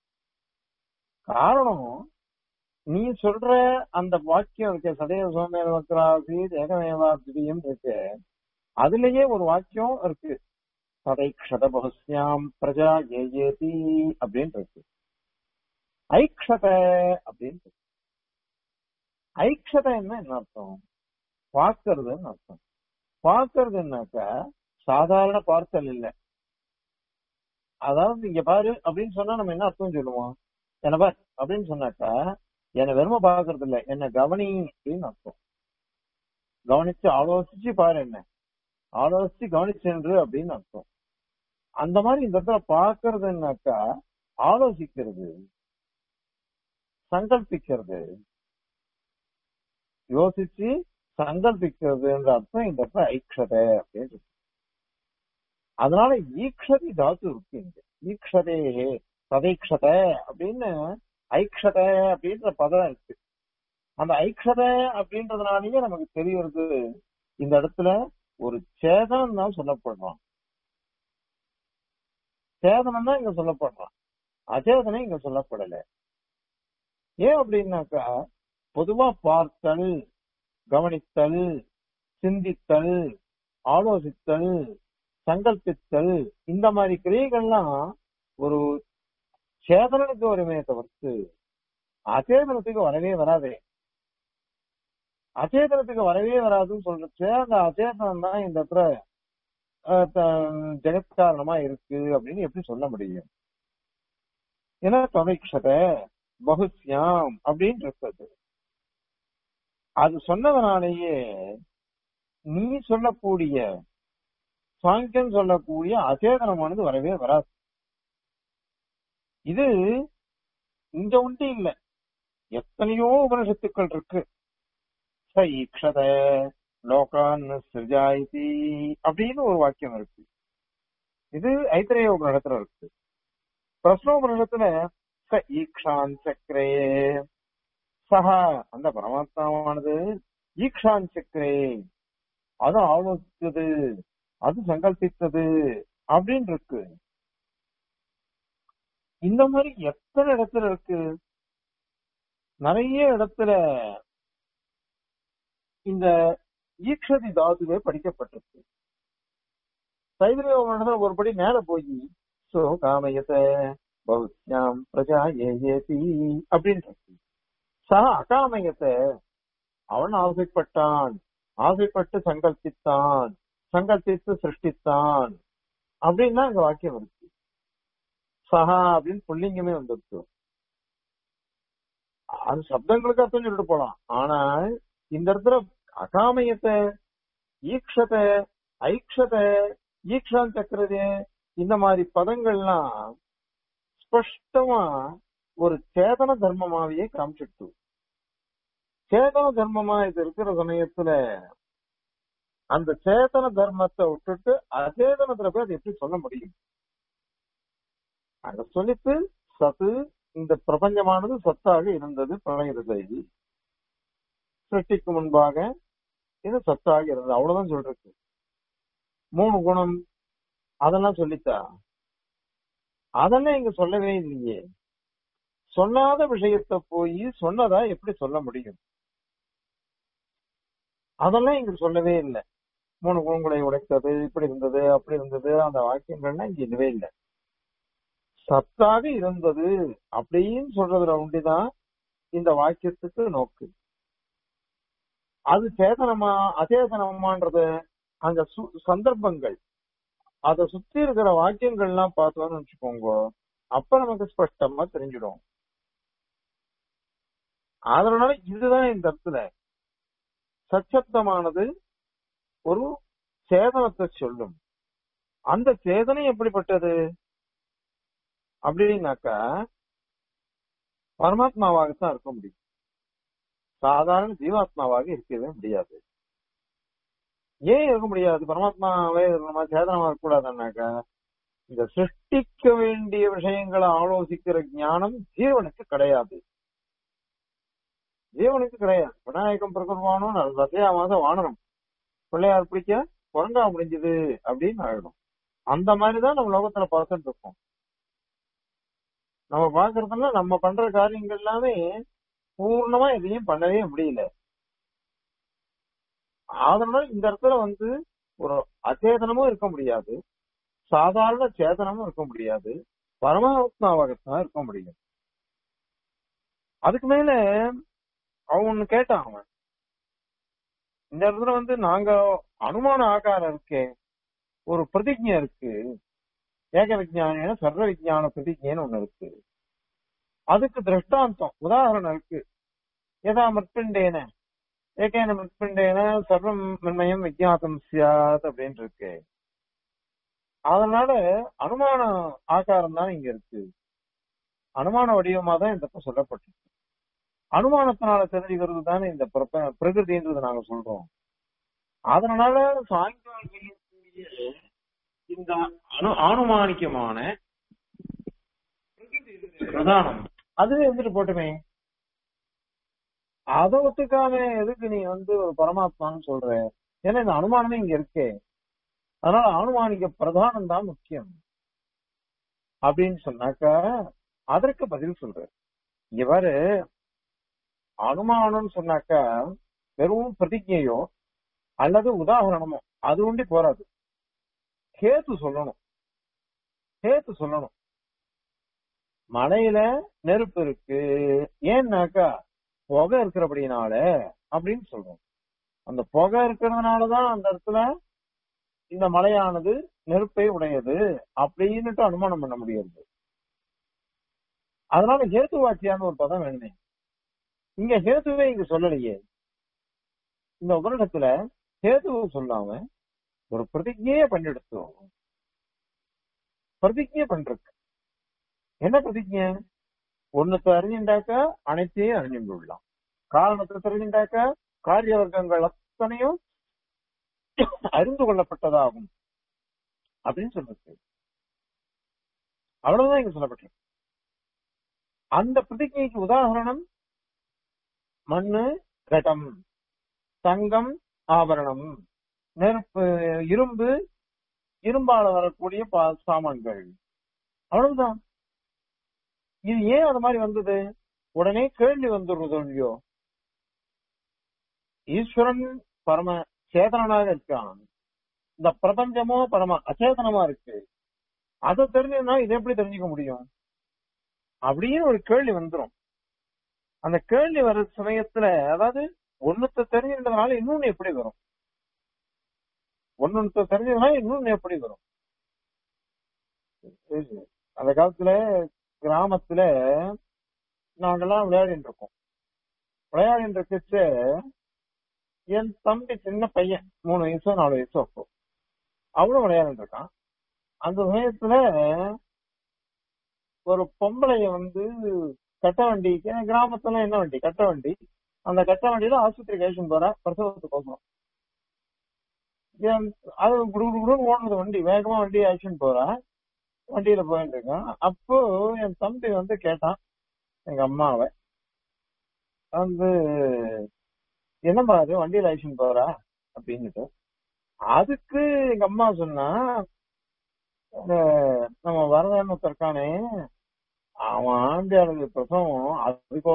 Speaker 1: காரணம் நீ சொல்ற அந்த வாக்கியம் இருக்கு சதேவ சோமேவ வக்ராசி ஏகமேவா திடீயம் இருக்கு அதுலயே ஒரு வாக்கியம் இருக்கு சதைக்ஷத பகுஸ்யாம் பிரஜா ஏயேதி அப்படின்னு இருக்கு ஐக்ஷத அப்படின்னு இருக்கு. ஐக்ஷதன்னா என்ன அர்த்தம் பார்க்கறதுன்னு அர்த்தம் பார்க்கறதுன்னாக்கா சாதாரண பார்த்தல் இல்ல அதாவது இங்க பாரு அப்படின்னு சொன்னா நம்ம என்ன அர்த்தம் சொல்லுவோம் என்ன பார் அப்படின்னு சொன்னாக்கா என்ன வெறும பாக்குறது இல்ல என்ன கவனி அப்படின்னு அர்த்தம் கவனிச்சு ஆலோசிச்சு பாரு என்ன ஆலோசிச்சு கவனிச்சென்று அப்படின்னு அர்த்தம் அந்த மாதிரி இந்த இடத்துல பாக்குறதுன்னாக்கா ஆலோசிக்கிறது சங்கல்பிக்கிறது யோசிச்சு சங்கல்பிக்கிறதுன்ற அர்த்தம் இந்த இடத்துல ஐக்ஷதை அப்படின்னு இருக்கு. அதனால ஈக்ஷதி தாத்து இருக்கு இங்க ஈக்ஷதே சதைக்ஷத அப்படின்னு ஐக்ஷத அப்படின்ற பதம் இருக்கு அந்த ஐக்ஷத அப்படின்றதுனாலயே நமக்கு தெரியறது இந்த இடத்துல ஒரு சேதனம் தான் சொல்லப்படுறான் சேதனம் தான் இங்க சொல்லப்படுறான் அச்சேதனம் இங்க சொல்லப்படல ஏன் அப்படின்னாக்கா பொதுவா பார்த்தல் கவனித்தல் சிந்தித்தல் ஆலோசித்தல் சங்கல்பித்தல் இந்த மாதிரி கிரியைகள்லாம் ஒரு சேதனனுக்கு வருமே தவிர்த்து அச்சேதனத்துக்கு வரவே வராதே அச்சேதனத்துக்கு வரவே வராதுன்னு சொல்றச்சு அந்த அச்சேதனம் தான் இந்த இடத்துல அஹ், த- ஜெகத்காரணமா இருக்கு அப்படின்னு எப்படி சொல்ல முடியும் ஏன்னா தொகைக்ஷத பகுஸ்யாம் அப்படின்னு இருக்குது அது சொன்னதுனாலேயே நீ சொல்லக்கூடிய சாங்கியம் சொல்லக்கூடிய அச்சேதனமானது வரவே வராது இது இங்க உண்டு இல்ல எத்தனையோ உபனிஷத்துக்கள் இருக்கு ச ஈக்ஷத லோகான் சிருஜாயிதி அப்படின்னு ஒரு வாக்கியம் இருக்கு இது ஐத்திரேய உபனிஷத்துல இருக்கு பிரஸ்னோபனிஷத்துல ச ஈக்ஷான் சக்கரே சஹா அந்த பரமாத்மாவானது ஈக்ஷான் சக்கரே அது ஆலோசித்தது அது சங்கல்பித்தது அப்படின்னு இருக்கு இந்த மாதிரி எத்தனை இடத்துல இருக்கு நிறைய இடத்துல இந்த ஈக்ஷதி தாதுவே படிக்கப்பட்டிருக்கு சைவ ஒருபடி மேல போய் சோ காமயத்தை பௌத்யாம் பிரஜா ஏஏபி அப்படின்னு இருக்கு சா அகாமயத்தை அவன் ஆசைப்பட்டான் ஆசைப்பட்டு சங்கல்பித்தான் சங்கல்பித்து சிருஷ்டித்தான் அப்படின்னு அங்க வாக்கியம் இருக்கு சஹா அப்படின்னு புள்ளிங்கமே வந்துருக்கு அது சப்தங்களுக்கு அர்த்தம் சொல்லிட்டு போலாம் ஆனால் இந்த இடத்துல அகாமயத்தை ஈக்ஷத்தை ஐக்ஷத்தை ஈக்ஷான் சக்கரது இந்த மாதிரி பதங்கள்லாம் ஸ்பஷ்டமா ஒரு சேதன தர்மமாவே காமிச்சிட்டு சேதன தர்மமா இது இருக்கிற சமயத்துல அந்த சேதன தர்மத்தை விட்டுட்டு அச்சேதனத்துல போய் அது எப்படி சொல்ல முடியும் அங்க சொல்லிட்டு சத்து இந்த பிரபஞ்சமானது சத்தாக இருந்தது பிரளயத்தை சிருஷ்டிக்கு முன்பாக இது சத்தாக இருந்தது அவ்வளவுதான் சொல்றது மூணு குணம் அதெல்லாம் சொல்லித்தா அதெல்லாம் இங்க சொல்லவே இல்லையே சொல்லாத விஷயத்த போய் சொன்னதா எப்படி சொல்ல முடியும் அதெல்லாம் இங்க சொல்லவே இல்லை மூணு குணங்களை உடைத்தது இப்படி இருந்தது அப்படி இருந்தது அந்த வாக்கியங்கள்லாம் இங்க இல்லவே இல்லை சத்தாக இருந்தது அப்படின்னு சொல்றதுல உண்டிதான் இந்த வாக்கியத்துக்கு நோக்கு அது சேதனமா அச்சேதனமான்றது அந்த சந்தர்ப்பங்கள் அத சுத்தி இருக்கிற வாக்கியங்கள்லாம் பார்த்தோம்னு வச்சுக்கோங்க அப்ப நமக்கு ஸ்பஷ்டமா தெரிஞ்சிடும் அதனால இதுதான் இந்த இடத்துல சச்சப்தமானது ஒரு சேதனத்தை சொல்லும் அந்த சேதனை எப்படிப்பட்டது அப்படின்னாக்கா பரமாத்மாவாகத்தான் இருக்க முடியும் சாதாரண ஜீவாத்மாவாக இருக்கவே முடியாது ஏன் இருக்க முடியாது பரமாத்மாவே நம்ம சேதனமா இருக்கக்கூடாதுன்னாக்கா இந்த சிருஷ்டிக்க வேண்டிய விஷயங்களை ஆலோசிக்கிற ஞானம் ஜீவனுக்கு கிடையாது ஜீவனுக்கு கிடையாது விநாயகம் பிரகுர்வானும் ரசையா மாதம் வானரம் பிள்ளையார் பிடிக்க குரங்கா முடிஞ்சது அப்படின்னு ஆயிடும் அந்த மாதிரிதான் நம்ம லோகத்துல பார்த்துட்டு இருக்கோம் நம்ம பாக்குறதுல நம்ம பண்ற காரியங்கள் எல்லாமே பூர்ணமா எதையும் பண்ணவே முடியல அதனால இந்த இடத்துல வந்து ஒரு அச்சேதனமும் இருக்க முடியாது சாதாரண சேதனமும் இருக்க முடியாது பரமாத்மாவாகத்தான் இருக்க முடியும் அதுக்கு மேல அவன் ஒண்ணு கேட்டான் அவன் இந்த இடத்துல வந்து நாங்க அனுமான ஆகாரம் இருக்கே ஒரு பிரதிஜை இருக்கு ஏக விஜயான சர்வ விஜயான பிரதிஜைன்னு ஒண்ணு இருக்கு அதுக்கு திருஷ்டாந்தம் உதாரணம் இருக்கு எதா மற்பிண்டேன ஏகேன மற்பிண்டேன சர்வம் மென்மயம் விஜாத்தம் சியாத் அப்படின்னு இருக்கு அதனால அனுமான ஆகாரம் தான் இங்க இருக்கு அனுமான வடிவமா தான் இந்த சொல்லப்பட்டிருக்கு அனுமானத்தினால தெரிஞ்சுக்கிறது தானே இந்த பிரகிருதின்றது நாங்க சொல்றோம் அதனால சாயங்காலம் இந்த அனு ஆனுமானிக்கமான பிரதானம் அதுவே வந்துட்டு போட்டுமே அதை ஒத்துக்காம எதுக்கு நீ வந்து ஒரு பரமாத்மான்னு சொல்ற ஏன்னா இந்த அனுமானமே இங்க இருக்கே அதனால அனுமானிக்க பிரதானம் தான் முக்கியம் அப்படின்னு சொன்னாக்கா அதற்கு பதில் சொல்ற இவரு அனுமானம்னு சொன்னாக்கா வெறும் பிரதிஜையோ அல்லது உதாரணமோ அது ஒண்டி போறாது கேத்து சொல்லணும் கேத்து சொல்லணும் மலையில நெருப்பு இருக்கு ஏன்னாக்கா புகை இருக்கிறபடினால அப்படின்னு சொல்றோம் அந்த புகை இருக்கிறதுனாலதான் அந்த இடத்துல இந்த மலையானது நெருப்பை உடையது அப்படின்னுட்டு அனுமானம் பண்ண முடியாது அதனால ஹேத்து வாக்கியான்னு ஒரு பதம் வேணுமே இங்க ஹேத்துவே இங்க சொல்லலையே இந்த உபரிடத்துல ஹேத்துவை சொல்லாம ஒரு பிரதிஜையே பண்ணிடுத்தோம் பிரதிஜை பண்றது என்ன பிரதிஜை ஒண்ணுத்தை அறிஞ்சுட்டாக்கா அனைத்தையும் அறிஞ்சு விடலாம் காரணத்தை தெரிஞ்சுட்டாக்கா காரிய வர்க்கங்கள் அத்தனையும் அறிந்து கொள்ளப்பட்டதாகும் அப்படின்னு சொல்றது அவ்வளவுதான் இங்க சொல்லப்பட்டிருக்கு அந்த பிரதிஜைக்கு உதாரணம் மண்ணு கடம் தங்கம் ஆபரணம் நெருப்பு இரும்பு இரும்பால வரக்கூடிய பா- சாமான்கள் அவ்வளவுதான் இது ஏன் அது மாதிரி வந்தது உடனே கேள்வி வந்துடுறது இல்லையோ ஈஸ்வரன் பரம சேதனனாக இருக்கான் இந்த பிரபஞ்சமோ பரம அச்சேதனமா இருக்கு அதை தெரிஞ்சதுன்னா இதை எப்படி தெரிஞ்சுக்க முடியும் அப்படின்னு ஒரு கேள்வி வந்துரும் அந்த கேள்வி வர சமயத்துல அதாவது ஒண்ணுத்த தெரிஞ்சிருந்ததுனால இன்னொன்னு எப்படி வரும் ஒண்ணுத்த தெரிஞ்சதுனால இன்னொன்னு எப்படி வரும் அந்த காலத்துல கிராமத்துல நாங்கெல்லாம் விளையாடிட்டு இருக்கோம் விளையாடிட்டு இருக்கச்சு என் தம்பி சின்ன பையன் மூணு வயசோ நாலு வயசோ அப்போ அவனும் விளையாடிட்டு இருக்கான் அந்த சமயத்துல ஒரு பொம்பளைய வந்து கட்ட வண்டிக்கு ஏன்னா கிராமத்துல என்ன வண்டி கட்ட வண்டி அந்த கட்ட வண்டியில ஆஸ்பத்திரி கேஷன் போறா பிரசவத்துக்கு போகணும் ஏன் அது குடு குடு குடுன்னு ஓடுறது வண்டி வேகமா வண்டி ஆக்ஷன் போறா வண்டியில போயிட்டு இருக்கான் அப்போ என் தம்பி வந்து கேட்டான் எங்க அம்மாவை வந்து என்னம்மா அது வண்டியில ஆக்ஷன் போறா அப்படின்னுட்டு அதுக்கு எங்க அம்மா சொன்னா அஹ் நம்ம வரதன் ஒருத்தருக்கானே அவன் ஆண்டியாளருக்கு பிரசவம் அதுக்கு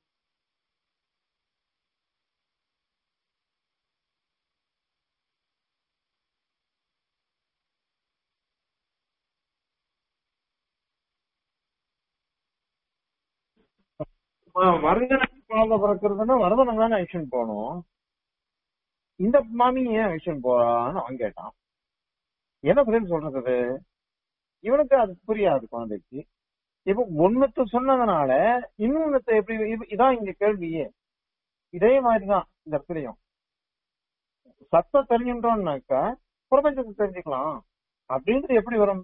Speaker 1: வரதனுக்கு குழந்தை பிறக்கிறதுன்னா வரதனை தானே ஆக்ஷன் போகணும் இந்த மாமி ஏன் ஆக்ஷன் போறான்னு அவன் கேட்டான் என்ன பதில் சொல்றது அது? இவனுக்கு அது புரியாது குழந்தைக்கு இப்ப ஒண்ணுத்த சொன்னதுனால இன்னொன்னுத்த எப்படி இது- இதான் இங்க கேள்வியே இதே மாதிரிதான் இந்த இடத்துலயும் சத்தம் தெரிஞ்சுட்டோம்னாக்கா பிரபஞ்சத்தை தெரிஞ்சுக்கலாம் அப்படின்றது எப்படி வரும்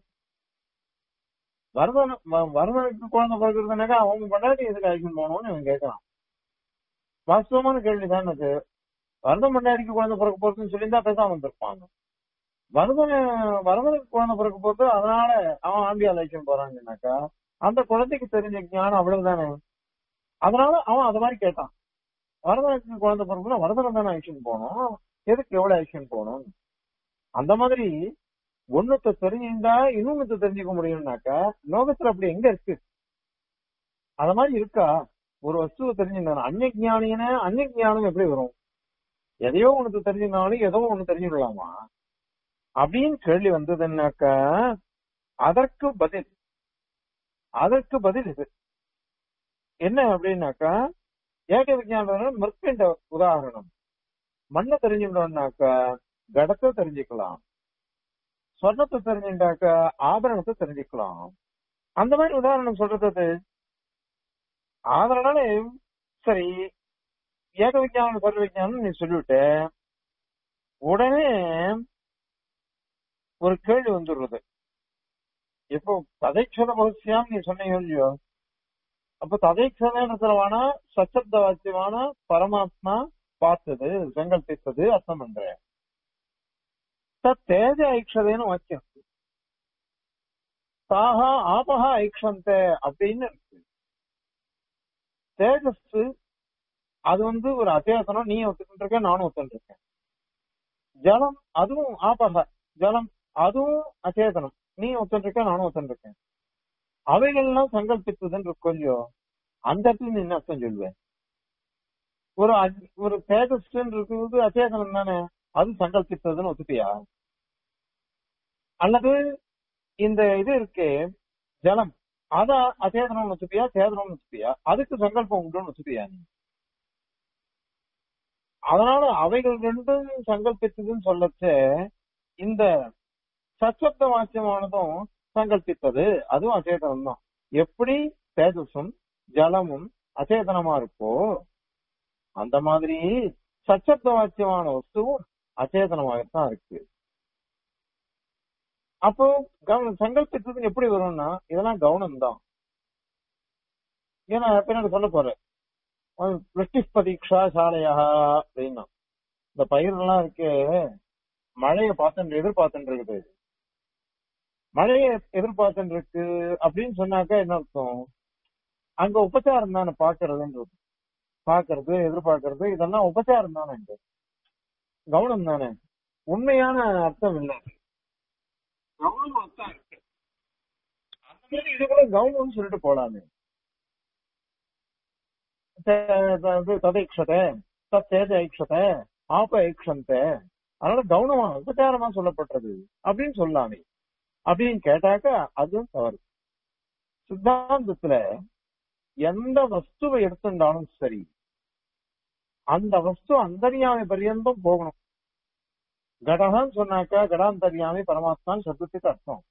Speaker 1: வரதன வ- வரதனுக்கு குழந்தை பிறகுறதுனாக்கா அவங்க பொண்டாட்டி எதுக்கு ஆக்ஷன் போகணும்னு இவன் கேட்கறான் வாஸ்தவமான கேள்விதான் அது வரதன் பொண்டாட்டிக்கு குழந்தை பிறக்க போறதுன்னு சொல்லியிருந்தா பேசாம வந்திருப்பாங்க வரதன வரதனுக்கு குழந்தை பிறக்க போறது அதனால அவன் ஆம்பியால் ஆக்ஷன் போறான்னாக்கா அந்த குழந்தைக்கு தெரிஞ்ச ஞானம் அவ்வளவுதானே அதனால அவன் அது மாதிரி கேட்டான் வரதனுக்கு குழந்தை பிறகுனா வரதனம் தானே ஆக்ஷன் போகணும் எதுக்கு எவ்வளவு ஆக்ஷன் போகணும் அந்த மாதிரி ஒண்ணுத்த தெரிஞ்சிருந்தா இன்னொன்னுத்த தெரிஞ்சுக்க முடியும்னாக்கா லோகத்துல அப்படி எங்க இருக்கு அத மாதிரி இருக்கா ஒரு வஸ்துவை தெரிஞ்சிருந்தா அந்நிய ஞானின அந்நிய ஞானம் எப்படி வரும் எதையோ ஒண்ணு தெரிஞ்சிருந்தாலும் ஏதோ ஒண்ணு தெரிஞ்சுக்கலாமா அப்படின்னு கேள்வி வந்ததுன்னாக்கா அதற்கு பதில் அதற்கு பதில் இது என்ன அப்படின்னாக்கா ஏக விஞ்ஞானம் மிருத்தின்ற உதாரணம் மண்ணை தெரிஞ்சுக்கணும்னாக்கா கடத்தை தெரிஞ்சுக்கலாம் சொர்ணத்தை தெரிஞ்சுட்டாக்கா ஆபரணத்தை தெரிஞ்சுக்கலாம் அந்த மாதிரி உதாரணம் சொல்றது அது அதனால சரி ஏக விஞ்ஞானம் சர்வ விஞ்ஞானம் நீ சொல்லிவிட்ட உடனே ஒரு கேள்வி வந்துடுறது இப்போ ததைக்ஷத பகசியாம் நீ சொன்னீங்க இல்லையோ அப்ப ததைக்ஷதன்றதுலவான சச்சப்த வாக்கியமான பரமாத்மா பார்த்தது சங்கல்பித்தது அர்த்தம் பண்ற தத் தேஜ ஐக்ஷதேன்னு வாக்கியம் தாகா ஆபஹா ஐக்ஷந்த அப்படின்னு இருக்கு தேஜஸ் அது வந்து ஒரு அத்தியாசனம் நீ ஒத்துக்கிட்டு இருக்க நானும் ஒத்துக்கிட்டு இருக்கேன் ஜலம் அதுவும் ஆபக ஜலம் அதுவும் அச்சேதனம் நீ ஒத்துட்டு இருக்க நானும் ஒத்துட்டு இருக்கேன் அவைகள்லாம் சங்கல்பித்ததுன்னு கொஞ்சோ அந்த இடத்துல நீ என்ன அர்த்தம் சொல்லுவேன் ஒரு அஜ்- ஒரு தேஜஸ்ன்னு இருக்கிறது அச்சேதனம் தானே அது சங்கல்பித்ததுன்னு ஒத்துப்பியா அல்லது இந்த இது இருக்கே ஜலம் அத அச்சேதனம் ஒத்துப்பியா சேதனம் ஒத்துப்பியா அதுக்கு சங்கல்பம் உண்டுன்னு ஒத்துப்பியா நீ அதனால அவைகள் ரெண்டும் சங்கல்பித்ததுன்னு சொல்லச்சே இந்த சச்சப்த வாக்கியமானதும் சங்கல்பித்தது அதுவும் அச்சேதனம் தான் எப்படி தேஜஸும் ஜலமும் அச்சேதனமா இருக்கோ அந்த மாதிரி சச்சப்த வாக்கியமான வஸ்துவும் அச்சேதனமாகத்தான் இருக்கு அப்போ கவனம் சங்கல்பித்தது எப்படி வரும்னா இதெல்லாம் கவனம் தான் ஏன்னா பின்னாடி சொல்ல போற விருஷ்டி பரீட்சா சாலையா அப்படின்னா இந்த பயிரெல்லாம் இருக்கு மழையை பார்த்துட்டு எதிர்பார்த்துட்டு இருக்குது மழையை எதிர்பார்த்துட்டு இருக்கு அப்படின்னு சொன்னாக்கா என்ன அர்த்தம் அங்க உபச்சாரம் தானே பாக்குறதுன்றது பாக்குறது எதிர்பார்க்கறது இதெல்லாம் உபச்சாரம் தானே இங்க கவனம் தானே உண்மையான அர்த்தம் இல்லை கவுனம் அர்த்தம் இருக்கு அந்த மாதிரி இது கூட கவுனம்னு சொல்லிட்டு போலாமே ததைக்ஷத தத்தேத ஐக்ஷத ஆப ஐக்ஷந்த அதனால கவுனமா உபச்சாரமா சொல்லப்பட்டது அப்படின்னு சொல்லாமே அப்படின்னு கேட்டாக்கா அதுவும் தவறு சித்தாந்தத்துல எந்த வஸ்துவை எடுத்துட்டாலும் சரி அந்த வஸ்து அந்தரியாமை பரியந்தம் போகணும் கடகன்னு சொன்னாக்கா கடாந்தரியாமை பரமாத்மான் சப்தத்துக்கு அர்த்தம்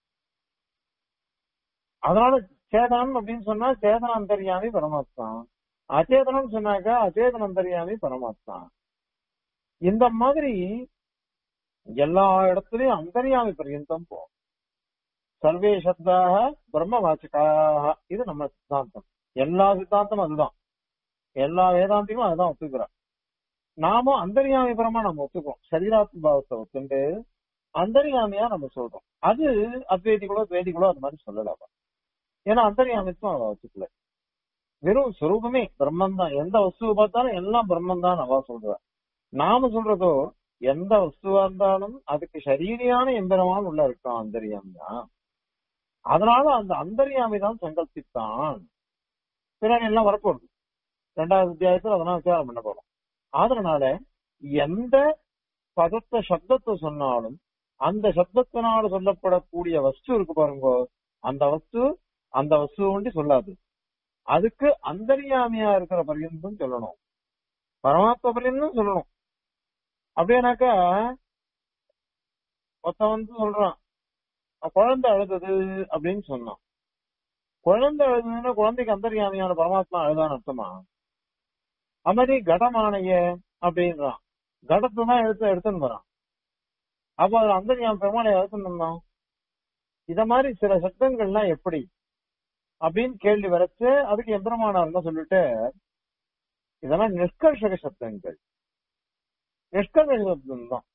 Speaker 1: அதனால சேதனம் அப்படின்னு சொன்னா சேதன அந்தரியாமி பரமாத்மா அச்சேதனம் சொன்னாக்கா அச்சேதன அந்தரியாமி பரமாத்மா இந்த மாதிரி எல்லா இடத்துலயும் அந்தரியாமி பரியந்தம் போகும் சர்வே சப்தாக பிரம்ம வாச்சகாக இது நம்ம சித்தாந்தம் எல்லா சித்தாந்தமும் அதுதான் எல்லா வேதாந்தியும் அதுதான் ஒத்துக்கிறோம் நாமும் அந்தரியாமி பரமா நம்ம ஒத்துக்கிறோம் சரீராத்ம பாவத்தை ஒத்துண்டு அந்தரியாமியா நம்ம சொல்றோம் அது அத்வைதிகளோ துவேதிகளோ அது மாதிரி சொல்லலாம் ஏன்னா அந்தரியாமித்துவம் அவ வச்சுக்கல வெறும் சுரூபமே பிரம்மன் தான் எந்த வஸ்துவை பார்த்தாலும் எல்லாம் பிரம்மன் தான் அவ சொல்ற நாம சொல்றதோ எந்த வஸ்துவா இருந்தாலும் அதுக்கு சரீரியான எந்திரமான உள்ள இருக்கான் அந்தரியாமி தான் அதனால அந்த அந்தரியாமி தான் சங்கல்பித்தான் பின்னாடி எல்லாம் வரப்போகுது ரெண்டாவது அத்தியாயத்துல அதெல்லாம் விசாரம் பண்ண போறோம் அதனால எந்த பதத்தை சப்தத்தை சொன்னாலும் அந்த சப்தத்தினால சொல்லப்படக்கூடிய வஸ்து இருக்கு பாருங்க அந்த வஸ்து அந்த வஸ்து ஒண்டி சொல்லாது அதுக்கு அந்தரியாமியா இருக்கிற பரியந்தம் சொல்லணும் பரமாத்ம பரியந்தம் சொல்லணும் அப்படின்னாக்கா ஒருத்தன் வந்து சொல்றான் குழந்தை அழுதது அப்படின்னு சொன்னான் குழந்தை அழுதுன்னா குழந்தைக்கு அந்தரியாமியான பரமாத்மா அழுதான்னு அர்த்தமா அது மாதிரி கடமானைய அப்படின்றான் கடத்தை தான் எடுத்து எடுத்துன்னு வரான் அப்ப அதுல அந்தரியாம பெருமாளை எடுத்துன்னு வந்தான் இத மாதிரி சில சப்தங்கள்லாம் எப்படி அப்படின்னு கேள்வி வரச்சு அதுக்கு எம்பெருமானார் என்ன சொல்லிட்டு இதெல்லாம் நிஷ்கர்ஷக சப்தங்கள் நிஷ்கர்ஷக சப்தம் தான்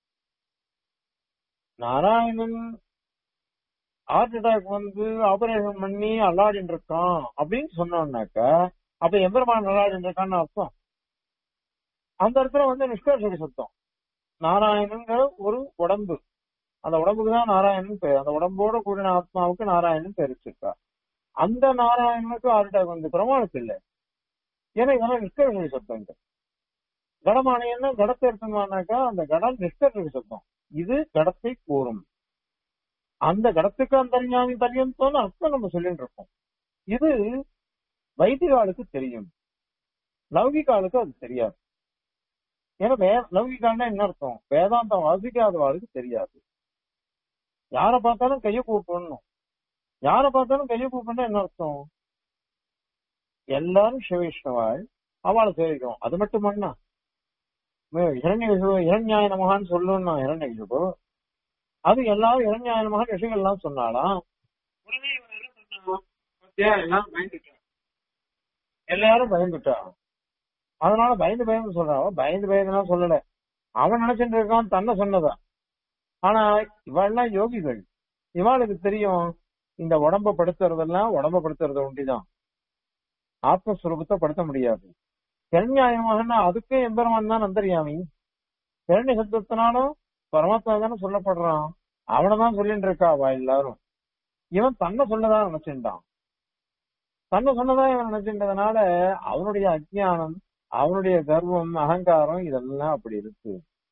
Speaker 1: நாராயணன் ஹார்ட் அட்டாக் வந்து ஆபரேஷன் பண்ணி அல்லாடின்னு இருக்கான் அப்படின்னு சொன்னோம்னாக்கா அப்ப எம்பெருமான் அல்லாடின்னு இருக்கான்னு அர்த்தம் அந்த இடத்துல வந்து நிஷ்கர்ஷக சப்தம் நாராயணங்கிற ஒரு உடம்பு அந்த உடம்புக்கு தான் நாராயணன் பேர் அந்த உடம்போட கூடின ஆத்மாவுக்கு நாராயணன் பேர் வச்சிருக்கா அந்த நாராயணனுக்கு ஹார்ட் அட்டாக் வந்து பிரமாணத்து இல்லை ஏன்னா இதெல்லாம் நிஷ்கர்ஷக சப்தங்கள் கடமானையன்னா கடத்தை எடுத்துனாக்கா அந்த கடம் நிஷ்கர்ஷக சப்தம் இது கடத்தை கூறும் அந்த கடத்துக்கு அந்தர்ஞானி பரியந்தம்னு அர்த்தம் நம்ம சொல்லிட்டு இருக்கோம் இது வைதிகாலுக்கு தெரியும் லௌகிகாலுக்கு அது தெரியாது ஏன்னா வே லௌகிகால்னா என்ன அர்த்தம் வேதாந்தம் வாசிக்காதவாளுக்கு தெரியாது யாரை பார்த்தாலும் கையை கூப்பிடணும் யாரை பார்த்தாலும் கையை கூப்பிடணும் என்ன அர்த்தம் எல்லாரும் சிவவிஷ்ணவாள் அவளை சேவிக்கும் அது மட்டும் பண்ணா இரண்ய இரண்யாய நமகான்னு சொல்லணும்னா இரண்ய அது எல்லாரும் இரண்யாய நமகான் ரிஷிகள் எல்லாம் சொன்னாலாம் உடனே இவன் என்ன பண்ணான் பாத்தியா, எல்லாம் பயந்துட்டான் எல்லாரும் பயந்துட்டான் அதனால பயந்து பயந்து சொல்றான் பயந்து பயந்துலாம் சொல்லல அவன் நினைச்சிட்டு இருக்கான் தன்னை சொன்னதா ஆனா இவெல்லாம் யோகிகள் இவாளுக்கு தெரியும் இந்த உடம்ப படுத்துறதெல்லாம் உடம்ப படுத்துறது ஒண்டிதான் ஆத்மஸ்வரூபத்தை படுத்த முடியாது இரண்யாயமாகனா அதுக்கே எம்பெருமான் தான் அந்தரியாமி இரண்ய சப்தத்தினாலும் பரமாத்மா தானே சொல்லப்படுறான் அவனதான் சொல்லிட்டு இருக்கா அவ எல்லாரும் இவன் தன்னை சொல்லதா நினைச்சிருந்தான் தன்னை சொன்னதா இவன் நினைச்சின்றதுனால அவனுடைய அஜ்ஞானம் அவனுடைய கர்வம் அகங்காரம் இதெல்லாம் அப்படி இருக்கு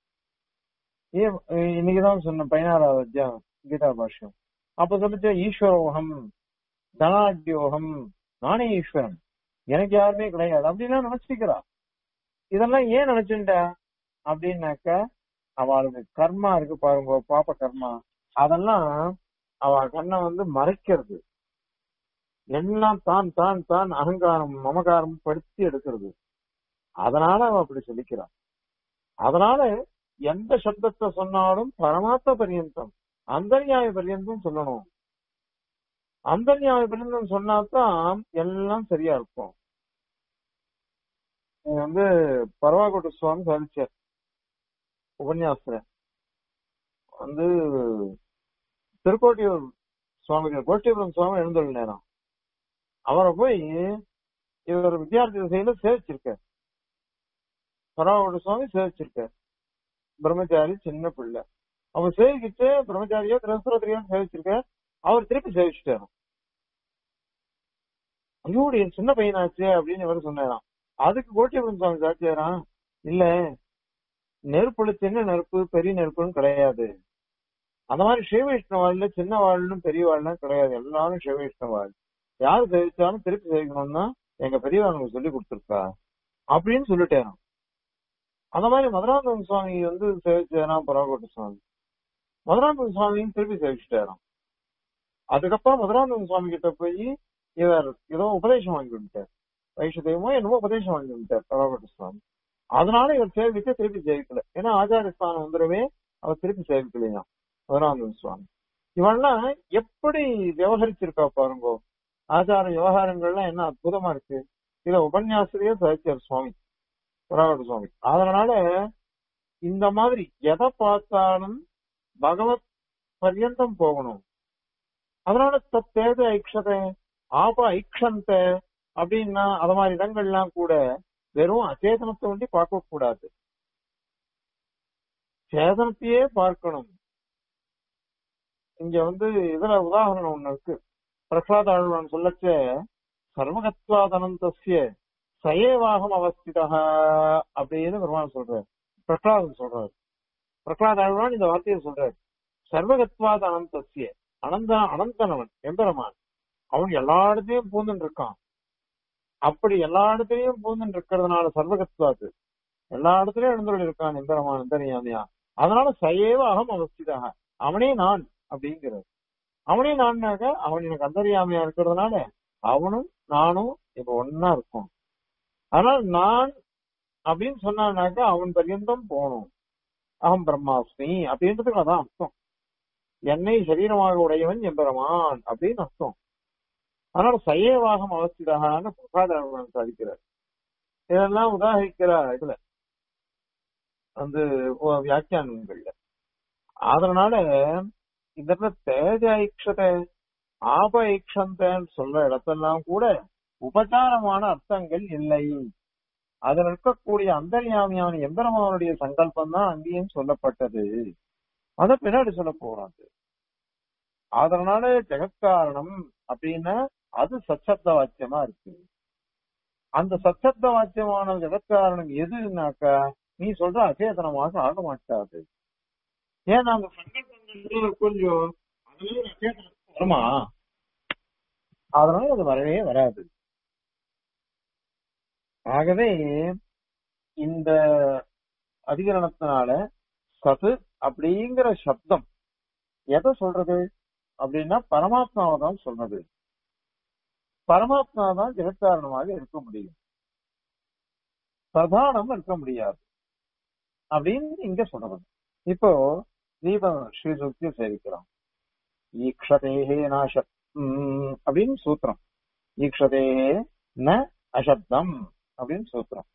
Speaker 1: ஏ- இன்னைக்குதான் சொன்ன பதினாறாவது அத்தியாயம் கீதா பாஷ்யம் அப்ப சொல்லிச்சு ஈஸ்வரோகம் தனாட்யோகம் நானே ஈஸ்வரன் எனக்கு யாருமே கிடையாது அப்படின்னா நினைச்சுக்கிறா இதெல்லாம் ஏன் நினைச்சுட்டா அப்படின்னாக்க அவளுக்கு கர்மா இருக்கு பாருங்க பாப்ப கர்மா அதெல்லாம் அவ கண்ணை வந்து மறைக்கிறது எல்லாம் தான் தான் தான் அகங்காரம் மமகாரம் படுத்தி எடுக்கிறது அதனால அவ அப்படி சொல்லிக்கிறான் அதனால எந்த சப்தத்தை சொன்னாலும் பரமாத்ம பரியந்தம் அந்தர்யாய பரியந்தம் சொல்லணும் அந்தர்யாய பரியந்தம் சொன்னாதான் எல்லாம் சரியா இருக்கும் இது வந்து பரவாக்கோட்டு சுவாமி சாதிச்சார் உபன்யாசத்துல வந்து திருக்கோட்டியூர் சுவாமிகள் கோஷ்டிபுரம் சுவாமி எழுந்துள்ள நேரம் அவரை போய் இவர் வித்தியார்த்தி திசையில சேவிச்சிருக்கார் பரவாக்கோட்டு சுவாமி சேவிச்சிருக்கார் பிரம்மச்சாரி சின்ன பிள்ளை அவர் சேவிக்கிட்டு பிரம்மச்சாரியோ திரஸ்வரத்திரியோ சேவிச்சிருக்க அவர் திருப்பி சேவிச்சுட்டாராம் ஐயோ என் சின்ன பையனாச்சு அப்படின்னு இவர் சொன்னாராம் அதுக்கு கோட்டியபுரம் சுவாமி சாட்சியாராம் இல்ல நெருப்புல சின்ன நெருப்பு பெரிய நெருப்புன்னு கிடையாது அந்த மாதிரி சிவவிஷ்ணு வாழ்ல சின்ன வாழ்னும் பெரிய வாழ்லாம் கிடையாது எல்லாரும் சிவவிஷ்ணு வாழ் யார் சேவிச்சாலும் திருப்பி சேவிக்கணும்னா எங்க பெரியவங்க சொல்லி கொடுத்துருக்கா அப்படின்னு சொல்லிட்டேன் அந்த மாதிரி மதுராந்தகம் சுவாமி வந்து சேவிச்சாராம் பராகோட்ட சுவாமி மதுராந்தகம் சுவாமியும் திருப்பி சேவிச்சுட்டாராம் அதுக்கப்புறம் மதுராந்தகம் சுவாமி கிட்ட போய் இவர் ஏதோ உபதேசம் வாங்கி வந்துட்டார் வைஷதேவமோ என்னமோ உபதேசம் வாங்கி வந்துட்டார் பராகோட்ட சுவாமி அதனால இவர் சேவிக்க திருப்பி சேவிக்கல ஏன்னா ஆச்சாரிய ஸ்தானம் வந்துடவே அவர் திருப்பி சேவிக்கலையாம் மதுராந்தகம் சுவாமி இவெல்லாம் எப்படி விவகரிச்சிருக்கா பாருங்கோ ஆச்சார விவகாரங்கள்லாம் என்ன அற்புதமா இருக்கு இத உபன்யாசிரியர் சாதிச்சார் சுவாமி புராகோட சுவாமி அதனால இந்த மாதிரி எதை பார்த்தாலும் பகவத் பர்யந்தம் போகணும் அதனால தத்தேத ஐக்ஷதை ஆப ஐக்ஷந்த அப்படின்னா அது மாதிரி இடங்கள்லாம் கூட வெறும் அச்சேதனத்தை ஒண்டி பார்க்க கூடாது சேதனத்தையே பார்க்கணும் இங்க வந்து இதுல உதாரணம் ஒண்ணு இருக்கு பிரசாத ஆழ்வான் சொல்லச்ச சர்வகத்வாதனந்தசிய சயேவாகம் அவஸ்திதா அப்படின்னு பெருமாள் சொல்றாரு பிரகலாதன் சொல்றாரு பிரகலாத ஆழ்வான் இந்த வார்த்தையை சொல்றாரு சர்வகத்வாத அனந்தசிய அனந்த அனந்தனவன் எம்பெருமான் அவன் எல்லா இடத்தையும் பூந்துட்டு இருக்கான் அப்படி எல்லா இடத்துலயும் பூந்துட்டு இருக்கிறதுனால சர்வகத்வாது எல்லா இடத்துலயும் எழுந்துள்ள இருக்கான் எம்பெருமான் எந்தனியாமியா அதனால சயேவ அகம் அவஸ்திதாக அவனே நான் அப்படிங்கிறார் அவனே நான்னாக்க அவன் எனக்கு அந்தரியாமையா இருக்கிறதுனால அவனும் நானும் இப்ப ஒன்னா இருக்கும் ஆனால் நான் அப்படின்னு சொன்னானாக்கா அவன் பர்யந்தம் போகணும் அகம் பிரம்மாஸ்மி அப்படின்றதுக்கு அதான் அர்த்தம் என்னை சரீரமாக உடையவன் எம்பெருமான் அப்படின்னு அர்த்தம் அதனால சயேவாகம் அவஸ்திதான்னு பிரசாத சாதிக்கிறார் இதெல்லாம் உதாகரிக்கிறார் இதுல வந்து வியாக்கியானங்கள்ல அதனால இந்த இடத்துல தேஜ ஐக்ஷத ஆப ஐக்ஷந்தன்னு சொல்ற இடத்தெல்லாம் கூட உபச்சாரமான அர்த்தங்கள் இல்லை அதில் இருக்கக்கூடிய அந்தர்யாமியான எம்பெருமானுடைய சங்கல்பம் தான் அங்கேயும் சொல்லப்பட்டது அத பின்னாடி சொல்ல போறாங்க அதனால ஜெகத்காரணம் அப்படின்னா அது சச்சப்த வாக்கியமா இருக்கு அந்த சச்சப்த வாக்கியமான ஜெகத்காரணம் எதுனாக்கா நீ சொல்ற அச்சேதனமாக ஆக மாட்டாது ஏன்னா அந்த சங்கல்பங்கள் கொஞ்சம் அதுவே அச்சேதனம் வருமா அதனால அது வரவே வராது ஆகவே இந்த அதிகரணத்தினால சத்து அப்படிங்கிற சப்தம் எதை சொல்றது அப்படின்னா பரமாத்மாவை தான் சொல்றது பரமாத்மா தான் ஜெகத்காரணமாக இருக்க முடியும் பிரதானம் இருக்க முடியாது அப்படின்னு இங்க சொல்றது இப்போ தீப ஸ்ரீசுக்தி சேவிக்கிறோம் ஈக்ஷதேகே நாசப் அப்படின்னு சூத்திரம் ஈக்ஷதேகே ந அசப்தம் அப்படின்னு சூத்திரம்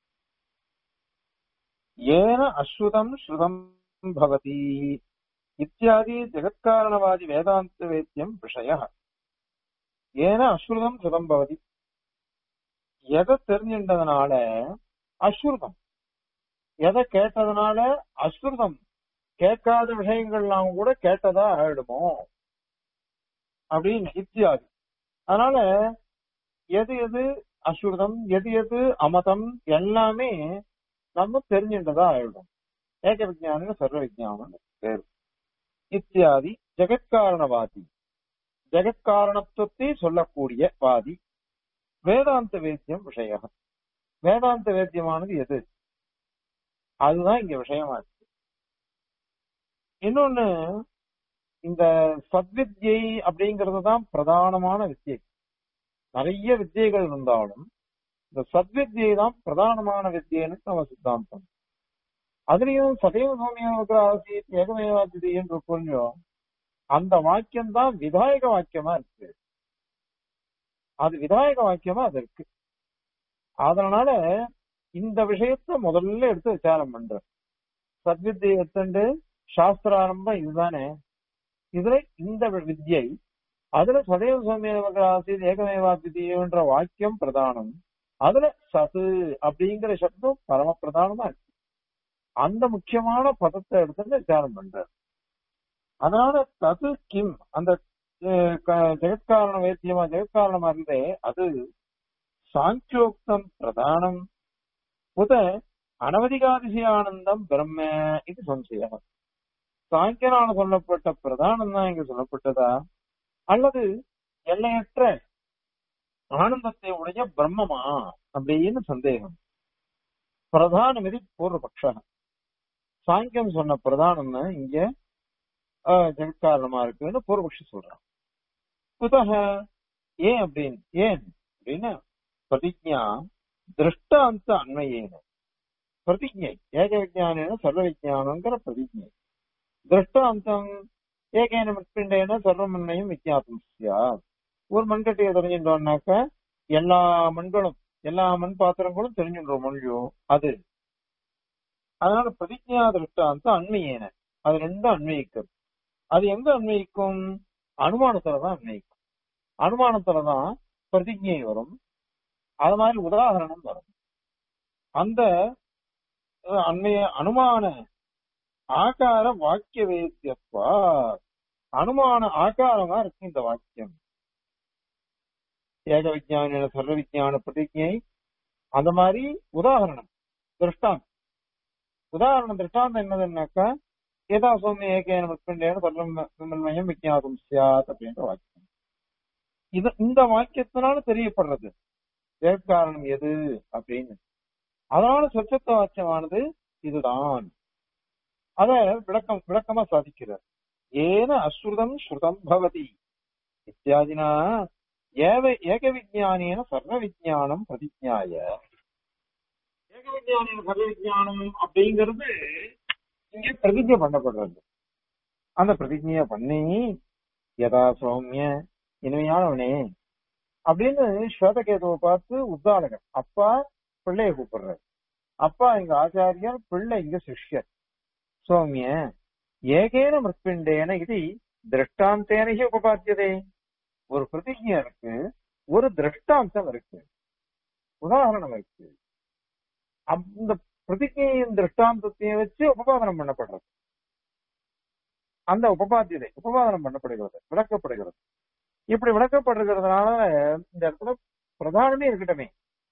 Speaker 1: ஏன அஸ்ருதம் ஸ்ருதம் பவதி இத்தியாதி ஜெகத்காரணவாதி வேதாந்த வேத்தியம் விஷய ஏன அஸ்ருதம் ஸ்ருதம் பவதி எதை தெரிஞ்சின்றதுனால அஸ்ருதம் எதை கேட்டதுனால அஸ்ருதம் கேட்காத விஷயங்கள்லாம் கூட கேட்டதா ஆயிடுமோ அப்படின்னு இத்தியாதி அதனால எது எது அசுரம் எது எது அமதம் எல்லாமே நம்ம தெரிஞ்சின்றதா ஆயிடும் ஏக விஜயானம் சர்வ விஜயானம் பேரு இத்தியாதி ஜெகத்காரணவாதி ஜெகத்காரணத்துவத்தை சொல்லக்கூடிய வாதி வேதாந்த வேத்தியம் விஷய வேதாந்த வேத்தியமானது எது அதுதான் இங்க விஷயமா இருக்கு இன்னொன்னு இந்த சத்வித்யை அப்படிங்கிறது தான் பிரதானமான வித்தியை நிறைய வித்தியைகள் இருந்தாலும் இந்த சத்வித்யை தான் பிரதானமான வித்தியன்னு நம்ம சித்தாந்தம் அதுலயும் சதைவ சௌமியாக ஆசித் ஏகமேவாதி என்று கொஞ்சம் அந்த வாக்கியம் தான் விதாயக வாக்கியமா இருக்கு அது விதாயக வாக்கியமா அது இருக்கு அதனால இந்த விஷயத்த முதல்ல எடுத்து விசாரம் பண்ற சத்வித்தியை எடுத்துட்டு சாஸ்திராரம்பம் இதுதானே இதுல இந்த வித்யை அதுல சதேவ சௌமியாக ஆசித் ஏகமேவாதின்ற வாக்கியம் பிரதானம் அதுல சது அப்படிங்கிற சப்தம் பரம பிரதானமா இருக்கு அந்த முக்கியமான பதத்தை எடுத்து விசாரம் பண்றார் அதனால தது கிம் அந்த அஹ், க- ஜெகத்காரண வேத்தியமா ஜெகத்காரணமா இருந்தே அது சாங்கியோக்தம் பிரதானம் உத அனவதிகாதிசயானந்தம் பிரம்ம இது சம்சயம் சாங்கியனால சொல்லப்பட்ட பிரதானம் தான் இங்க சொல்லப்பட்டதா அல்லது எல்லையற்ற ஆனந்தத்தை உடைய பிரம்மமா அப்படின்னு சந்தேகம் பிரதானம் இது பூர்வபக்ஷ சாங்கியம் சொன்ன பிரதானம்னு இங்க ஆஹ், ஜெகத்காரணமா இருக்குன்னு பூர்வபக்ஷி சொல்றான் குதக ஏன் அப்படின்னு ஏன் அப்படின்னா பிரதிஜா திருஷ்டாந்த அண்மையேன பிரதிஜை ஏக விஜயானேன சர்வ விஜயானங்கிற பிரதிஜை திருஷ்டாந்தம் ஏகேன மிற்பிண்டேன சர்வமன்னையும் விஜயாத்தம் சியாத் ஒரு மண்கட்டையை தெரிஞ்சுட்டோம்னாக்க எல்லா மண்களும் எல்லா மண் பாத்திரங்களும் தெரிஞ்சுன்றோம் மொழியும் அது அதனால பிரதிஜா திருஷ்டாந்தம் அண்மையேன அது ரெண்டும் அன்வயிக்கும் அது எங்க அன்வயிக்கும் அனுமானத்துலதான் அன்வயிக்கும் அனுமானத்துலதான் பிரதிஜை வரும் அது மாதிரி உதாரணம் வரும் அந்த அஹ், அண்மைய அனுமான ஆகார வாக்கிய வேத்தியத்வா அனுமான ஆகாரமா இருக்கு இந்த வாக்கியம் ஏக விஜயான சர்வ விஜயான பிரதிஜை அந்த மாதிரி உதாரணம் திருஷ்டாந்தம் உதாரணம் திருஷ்டாந்தம் என்னதுன்னாக்கா ஏதா சௌமிய ஏகேன மத்பண்டேன சர்வமயம் விஜயாதம் சியாத் அப்படின்ற வாக்கியம் இது இந்த வாக்கியத்தினால தெரியப்படுறது ஜெகத்காரணம் எது அப்படின்னு அதனால சொச்சத்த வாக்கியமானது இதுதான் அத விளக்கம் விளக்கமா சாதிக்கிறார் ஏன அஸ்ருதம் ஸ்ருதம் பவதி இத்தியாதினா ஏவ ஏக விஜயானேன சர்வ விஜயானம் பிரதிஜாய ஏக விஜயானேன சர்வ விஜயானம் அப்படிங்கிறது இங்க பிரதிஜை பண்ணப்படுறது அந்த பிரதிஜைய பண்ணி யதா சௌமிய இனிமையானவனே அப்படின்னு ஸ்வேதகேதுவை பார்த்து உத்தாலகர் அப்பா பிள்ளைய கூப்பிடுறாரு அப்பா இங்க ஆச்சாரியர் பிள்ளை இங்க சிஷ்யர் சௌமிய ஏகேன மிருத்பிண்டேன இது திருஷ்டாந்தேனகி உபபாத்தியதே ஒரு பிரதிஜை இருக்கு ஒரு திருஷ்டாந்தம் இருக்கு உதாரணம் இருக்கு அந்த பிரதிஜையின் திருஷ்டாந்தத்தையும் வச்சு உபபாதனம் பண்ணப்படுறது அந்த உபபாத்தியதை உபபாதனம் பண்ணப்படுகிறது விளக்கப்படுகிறது இப்படி விளக்கப்படுகிறதுனால இந்த இடத்துல பிரதானமே இருக்கட்டுமே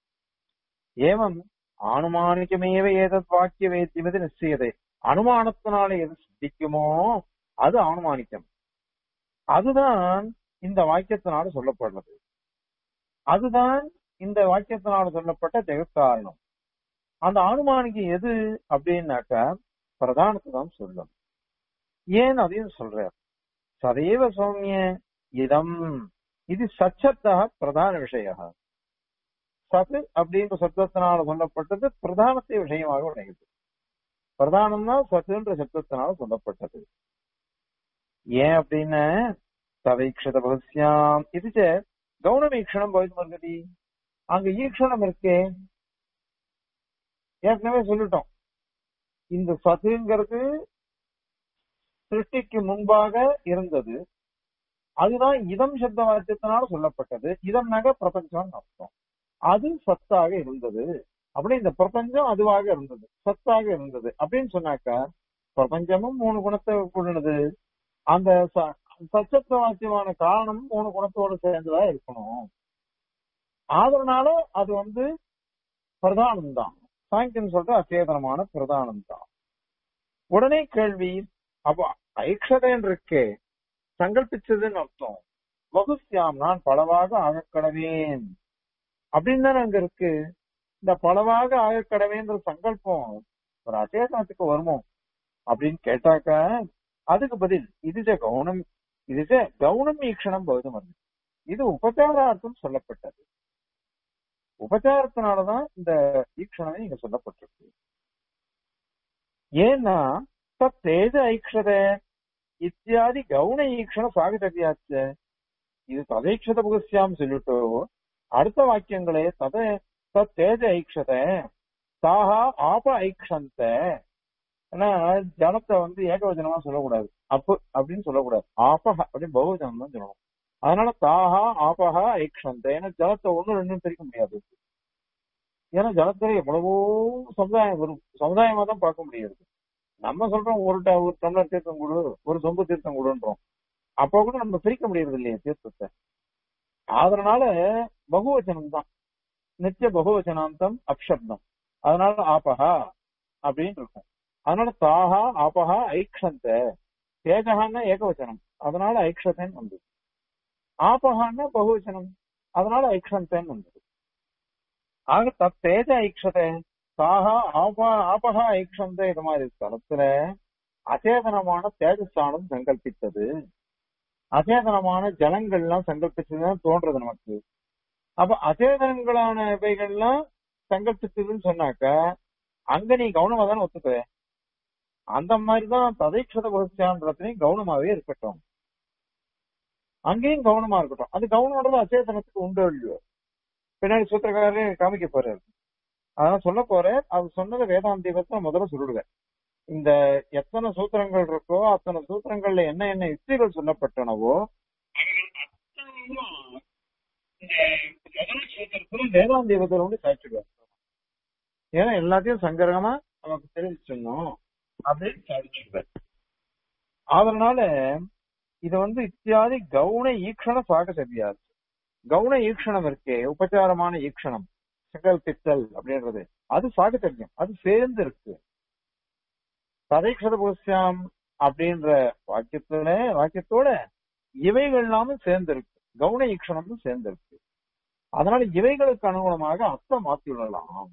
Speaker 1: ஏவம் ஆனுமானிக்கமேவ ஏதத் வாக்கிய வேத்தியமது நிச்சயதை அனுமானத்தினால எது சித்திக்குமோ அது அனுமானிக்கம் அதுதான் இந்த வாக்கியத்தினால சொல்லப்படுறது அதுதான் இந்த வாக்கியத்தினால சொல்லப்பட்ட ஜெகத்காரணம் அந்த அனுமானிக்கு எது அப்படின்னாக்கா பிரதானத்தை தான் சொல்லும் ஏன் அதையும் சொல்றார் சதைவ சௌமிய இதம் இது சச்சத்தா பிரதான விஷய சத்து அப்படின்ற சப்தத்தினால சொல்லப்பட்டது பிரதானத்தை விஷயமாக உடையது பிரதானம்னா சத்துன்ற சப்தத்தினால சொல்லப்பட்டது ஏன் அப்படின்னு தவைக்ஷத பகஸ்யாம் இது ச கௌனவீக்ஷணம் பவித்து மர்கதி அங்க ஈக்ஷணம் இருக்கே ஏற்கனவே சொல்லிட்டோம் இந்த சத்துங்கிறது சிருஷ்டிக்கு முன்பாக இருந்தது அதுதான் இதம் சப்த வாக்கியத்தினால சொல்லப்பட்டது இதம் நக பிரபஞ்சம் அர்த்தம் அது சத்தாக இருந்தது அப்படி இந்த பிரபஞ்சம் அதுவாக இருந்தது சத்தாக இருந்தது அப்படின்னு சொன்னாக்கா பிரபஞ்சமும் மூணு குணத்தை கொண்டது அந்த ச- சச்சத்துவ வாக்கியமான காரணமும் மூணு குணத்தோடு சேர்ந்ததா இருக்கணும் அதனால அது வந்து பிரதானம் தான் சாங்கியம் சொல்ற அச்சேதனமான பிரதானம் தான் உடனே கேள்வி அப்ப ஐக்ஷதன் இருக்கே சங்கல்பிச்சதுன்னு அர்த்தம் வகுஸ்யாம் நான் பலவாக ஆகக்கடவேன் அப்படின்னு தானே அங்க இருக்கு இந்த பலவாக ஆகக்கடவேன்ற சங்கல்பம் ஒரு அச்சேதனத்துக்கு வருமோ அப்படின்னு கேட்டாக்க அதுக்கு பதில் இதுஜ கவுனம் இதுஜ கவுனம் ஈக்ஷணம் பகுதம் வருது இது உபச்சாரார்த்தம் சொல்லப்பட்டது உபச்சாரத்தினாலதான் இந்த ஈக்ஷணமே இங்க சொல்லப்பட்டிருக்கு ஏன்னா தத் தேஜ ஐக்ஷத இத்தியாதி கவுன ஈக்ஷண சாகிதவியாச்ச இது ததைக்ஷத புகஸ்யாம் சொல்லிட்டு அடுத்த வாக்கியங்களே தத தத் தேஜ ஐக்ஷத தாஹா ஆப ஐக்ஷந்த ஏன்னா ஜலத்தை வந்து ஏகவச்சனமா சொல்லக்கூடாது அப்பு அப்படின்னு சொல்லக்கூடாது ஆபஹ அப்படின்னு பகுவச்சனம் தான் சொல்லணும் அதனால தாஹா ஆபஹா ஐக்ஷந்த ஏன்னா ஜலத்தை ஒண்ணு ரெண்டும் பிரிக்க முடியாது ஏன்னா ஜலத்துல எவ்வளவோ சமுதாயம் ஒரு சமுதாயமா தான் பார்க்க முடியாது நம்ம சொல்றோம் ஒரு ட- ஒரு டம்ளர் தீர்த்தம் கொடு ஒரு சொம்பு தீர்த்தம் கொடுன்றோம் அப்போ கூட நம்ம பிரிக்க முடியறது இல்லையே தீர்த்தத்தை அதனால பகுவச்சனம் தான் நித்திய பகுவச்சனாந்தம் அப்சப்தம் அதனால ஆபஹா அப்படின்னு இருக்கும் அதனால தாஹா ஆபஹா ஐக்ஷந்த தேஜகான்னா ஏகவச்சனம் அதனால ஐக்ஷதன் வந்தது ஆபஹான்னா பகுவச்சனம் அதனால ஐக்ஷந்தன் வந்தது ஆக தத் தேஜ ஐக்ஷத தாஹா ஆபா ஆபஹா ஐக்ஷந்த இது மாதிரி ஸ்தலத்துல அச்சேதனமான தேஜஸ்தானம் சங்கல்பித்தது அச்சேதனமான ஜலங்கள்லாம் சங்கல்பிச்சதுதான் தோன்றது நமக்கு அப்ப அச்சேதனங்களான இவைகள்லாம் சங்கல்பிச்சதுன்னு சொன்னாக்க அங்க நீ கவனமா தானே ஒத்துக்குவ அந்த மாதிரிதான் ததைக்ஷத பகுதியான்றதுலயும் கவனமாவே இருக்கட்டும் அங்கேயும் கவனமா இருக்கட்டும் அது கவனம்ன்றது அச்சேதனத்துக்கு உண்டு இல்லையோ பின்னாடி சூத்திரக்காரரே காமிக்க போறாரு அதான் சொல்ல போறேன் அவர் சொன்னதை வேதாந்திபத்தை முதல்ல சொல்லிடுவேன் இந்த எத்தனை சூத்திரங்கள் இருக்கோ அத்தனை சூத்திரங்கள்ல என்ன என்ன யுக்திகள் சொல்லப்பட்டனவோ வேதாந்திபத்தில் வந்து சாட்சிடுவார் ஏன்னா எல்லாத்தையும் சங்கரகமா நமக்கு தெரிவிச்சிடணும் அப்படின்னு சாதிச்சுடுவார் அதனால இது வந்து இத்தியாதி கவுன ஈக்ஷண சாக சரியாது கவுன ஈக்ஷணம் இருக்கே உபச்சாரமான ஈக்ஷணம் சங்கல்பித்தல் அப்படின்றது அது சாகச்சரியம் அது சேர்ந்து இருக்கு சதைக்ஷத போசியாம் அப்படின்ற வாக்கியத்துல வாக்கியத்தோட இவைகள் எல்லாமும் சேர்ந்து இருக்கு கவுன ஈக்ஷணமும் சேர்ந்து இருக்கு அதனால இவைகளுக்கு அனுகுணமாக அர்த்தம் மாத்தி விடலாம்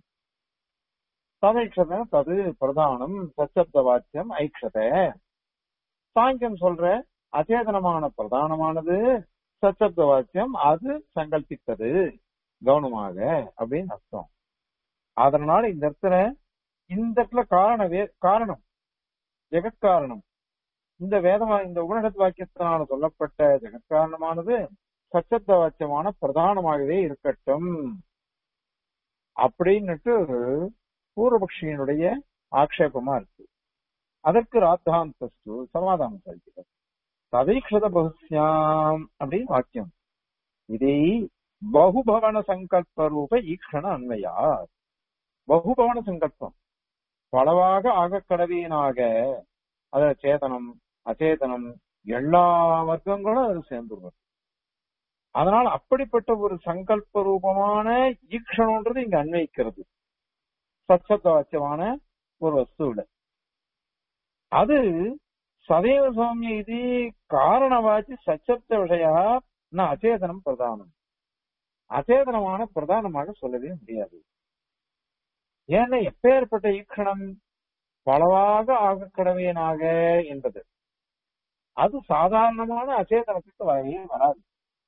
Speaker 1: ததைக்ஷத தது பிரதானம் சச்சப்த வாக்கியம் ஐக்ஷத சாங்கியம் சொல்ற அச்சேதனமான பிரதானமானது சச்சப்த வாக்கியம் அது சங்கல்பித்தது கவனமாக அப்படின்னு அர்த்தம் அதனால இந்த இடத்துல இந்த இடத்துல காரண வே காரணம் ஜெகத்காரணம் இந்த வேதமா இந்த உபனிஷத் வாக்கியத்தினால சொல்லப்பட்ட ஜெகத்காரணமானது சச்சப்த வாக்கியமான பிரதானமாகவே இருக்கட்டும் அப்படின்னுட்டு பூர்வபக்ஷியினுடைய ஆக்ஷேபமா இருக்கு அதற்கு ராத்தாந்தஸ்து சமாதானம் சாதிக்கிறார் ததைக்ஷத பகுஸ்யாம் அப்படின்னு வாக்கியம் இதை பகுபவன சங்கல்ப ரூப ஈக்ஷண அன்மையா பகுபவன சங்கல்பம் பலவாக ஆக கடவியனாக அத சேதனம் அச்சேதனம் எல்லா வர்க்கங்களும் அது சேர்ந்துருவது அதனால அப்படிப்பட்ட ஒரு சங்கல்ப ரூபமான ஈக்ஷணம்ன்றது இங்க அன்வைக்கிறது சச்சப்த வாக்கியமான ஒரு வஸ்துவில அது சதைவ சௌமிய இது காரணவாச்சி சச்சப்த விஷயா நான் அச்சேதனம் பிரதானம் அச்சேதனமான பிரதானமாக சொல்லவே முடியாது ஏன்னா எப்பேற்பட்ட ஈக்ஷணம் பலவாக ஆக கடமையனாக என்பது அது சாதாரணமான அச்சேதனத்துக்கு வரவே வராது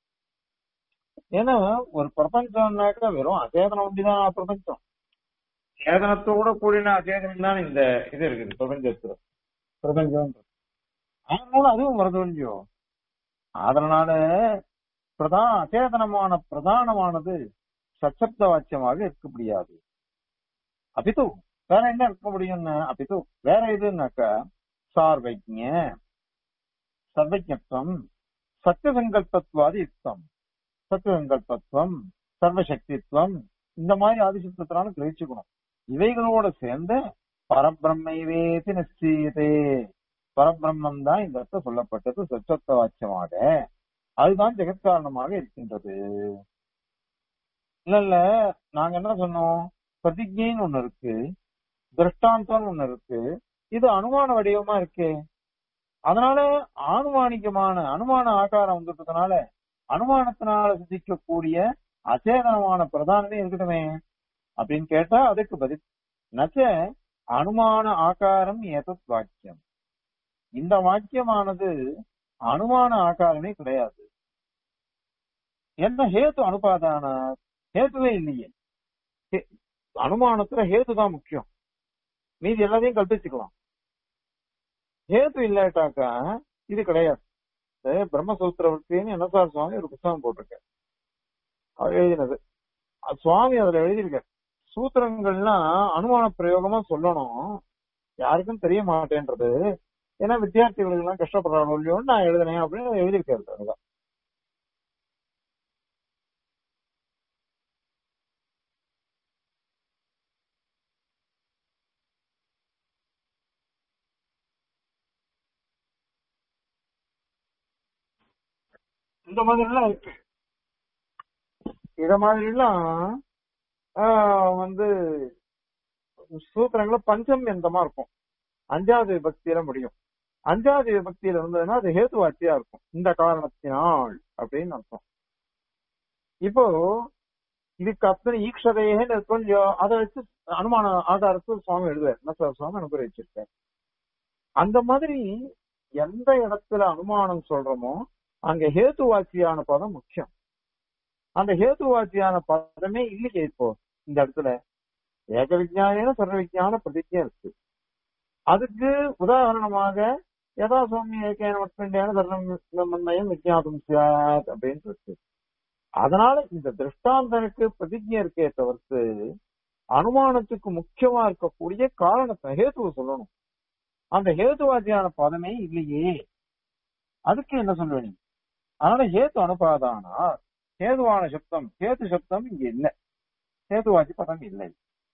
Speaker 1: ஏன்னா ஒரு பிரபஞ்சம்னாக்க வெறும் அச்சேதனம் ஒண்டிதான் பிரபஞ்சம் சேதனத்தோட கூடின அச்சேதனம் தான் இந்த இது இருக்குது பிரபஞ்சத்துல பிரபஞ்சம் அதனால அதுவும் வருது இல்லையோ அதனால பிரதான் அச்சேதனமான பிரதானமானது சச்சப்த வாக்கியமாக இருக்க முடியாது அபித்து வேற என்ன இருக்க முடியும்னு அபித்து வேற எதுனாக்கா சார்வைஜ்ய சர்வஜத்துவம் சத்தியசங்கல்பத்வாதி யுக்தம் சத்தியசங்கல்பத்துவம் சர்வசக்தித்துவம் இந்த மாதிரி ஆதிசத்தினால கிரகிச்சுக்கணும் இவைகளோட சேர்ந்து பரபிரம்மைவேதி நிச்சயத்தே பரபிரம்மம் தான் இந்த இடத்துல சொல்லப்பட்டது சச்சத்த வாக்கியமாக அதுதான் ஜெகத்காரணமாக இருக்கின்றது இல்ல இல்ல நாங்க என்ன சொன்னோம் பிரதிஜைன்னு ஒண்ணு இருக்கு திருஷ்டாந்தம்னு ஒண்ணு இருக்கு இது அனுமான வடிவமா இருக்கு அதனால ஆனுமானிகமான அனுமான ஆகாரம் வந்துட்டதுனால அனுமானத்தினால சிந்திக்கக்கூடிய அச்சேதனமான பிரதானமே இருக்கட்டுமே அப்படின்னு கேட்டா அதுக்கு பதில் நச்ச அனுமான ஆகாரம் ஏதத் வாக்கியம் இந்த வாக்கியமானது அனுமான ஆகாரமே கிடையாது என்ன ஹேத்து அனுபாதான ஹேத்துவே இல்லையே ஹே- அனுமானத்துல ஹேத்து தான் முக்கியம் மீதி எல்லாத்தையும் கல்பிச்சுக்கலாம் ஹேத்து இல்லாட்டாக்கா இது கிடையாது இது பிரம்மசூத்திரவர்த்தின்னு என்ன சார் சுவாமி ஒரு புத்தகம் போட்டிருக்காரு அவர் எழுதினது அது சுவாமி அதுல எழுதியிருக்காரு சூத்திரங்கள்லாம் அனுமான பிரயோகமா சொல்லணும் யாருக்கும் தெரிய மாட்டேன்றது ஏன்னா வித்தியார்த்திகளுக்கு எல்லாம் கஷ்டப்படுறாங்க இல்லையோன்னு நான் எழுதினேன் அப்படின்னு எழுதியிருக்காரு அதுதான் இந்த மாதிரி எல்லாம் இருக்கு இத மாதிரி எல்லாம் ஆஹ், வந்து சூத்திரங்கள பஞ்சம் எந்தமா இருக்கும் அஞ்சாவது விபக்தியில முடியும் அஞ்சாவது விபக்தியில இருந்ததுன்னா அது ஹேதுவாட்சியா இருக்கும் இந்த காரணத்தினால் அப்படின்னு அர்த்தம் இப்போ இதுக்கு அத்தனை ஈக்ஷதையேன்னு இருக்கும் இல்லையோ அதை வச்சு அனுமான ஆதாரத்தை சுவாமி எழுதுவார் என்ன சுவாமி அனுபவிச்சிருக்கார் அந்த மாதிரி எந்த இடத்துல அனுமானம் சொல்றோமோ அங்க ஹேதுவாச்சியான பதம் முக்கியம் அந்த ஹேதுவாச்சியான பதமே இல்லையே இப்போ இந்த இடத்துல ஏக விஜயான சர்வ விஜயான பிரதிஜை இருக்கு அதுக்கு உதாரணமாக யதா சௌமிய ஏகேன மட்பண்டியான தர்மயம் விஜயாதம் சியாத் அப்படின்னு இருக்கு அதனால இந்த திருஷ்டாந்தனுக்கு பிரதிஜை இருக்கே தவிர்த்து அனுமானத்துக்கு முக்கியமா இருக்கக்கூடிய காரணத்தை ஹேத்துவை சொல்லணும் அந்த ஹேதுவாதியான பதமே இல்லையே அதுக்கு என்ன சொல்லுவேன் அதனால ஹேத்து அனுபாதானா ஹேதுவான சப்தம் ஹேத்து சப்தம் இங்க இல்ல ஹேதுவாதி பதம் இல்லை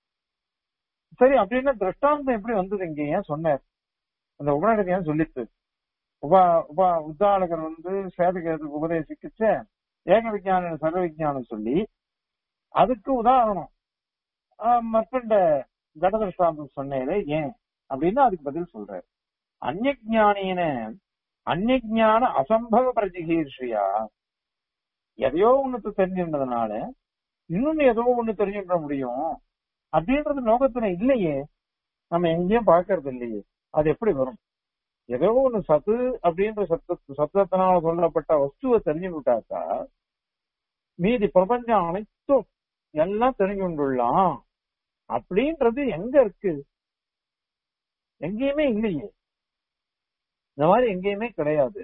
Speaker 1: சரி அப்படின்னா திருஷ்டாந்தம் எப்படி வந்தது இங்க ஏன் சொன்னார் அந்த உபநகத்தை ஏன் சொல்லித்து உபா உபா உத்தாளகர் வந்து சேதகேதுக்கு உபதேசிக்கிச்ச ஏக விஜயானம் சர்வ விஜயானம் சொல்லி அதுக்கு உதாரணம் ஆஹ் மற்ற கடதிருஷ்டாந்தம் சொன்னேன் ஏன் அப்படின்னு அதுக்கு பதில் சொல்றாரு அந்நியானின அந்நியான அசம்பவ பிரதிகீர்ஷியா எதையோ ஒண்ணு தெரிஞ்சிருந்ததுனால இன்னொன்னு ஏதோ ஒண்ணு தெரிஞ்சுக்க முடியும் அப்படின்றது லோகத்துல இல்லையே நம்ம எங்கேயும் பார்க்கறது இல்லையே அது எப்படி வரும் ஏதோ ஒண்ணு சத்து அப்படின்ற சத்த சத்தத்தினால சொல்லப்பட்ட வஸ்துவை தெரிஞ்சு விட்டாக்கா மீதி பிரபஞ்சம் அனைத்தும் எல்லாம் தெரிஞ்சு கொண்டுள்ளலாம் அப்படின்றது எங்க இருக்கு எங்கேயுமே இல்லையே இந்த மாதிரி எங்கேயுமே கிடையாது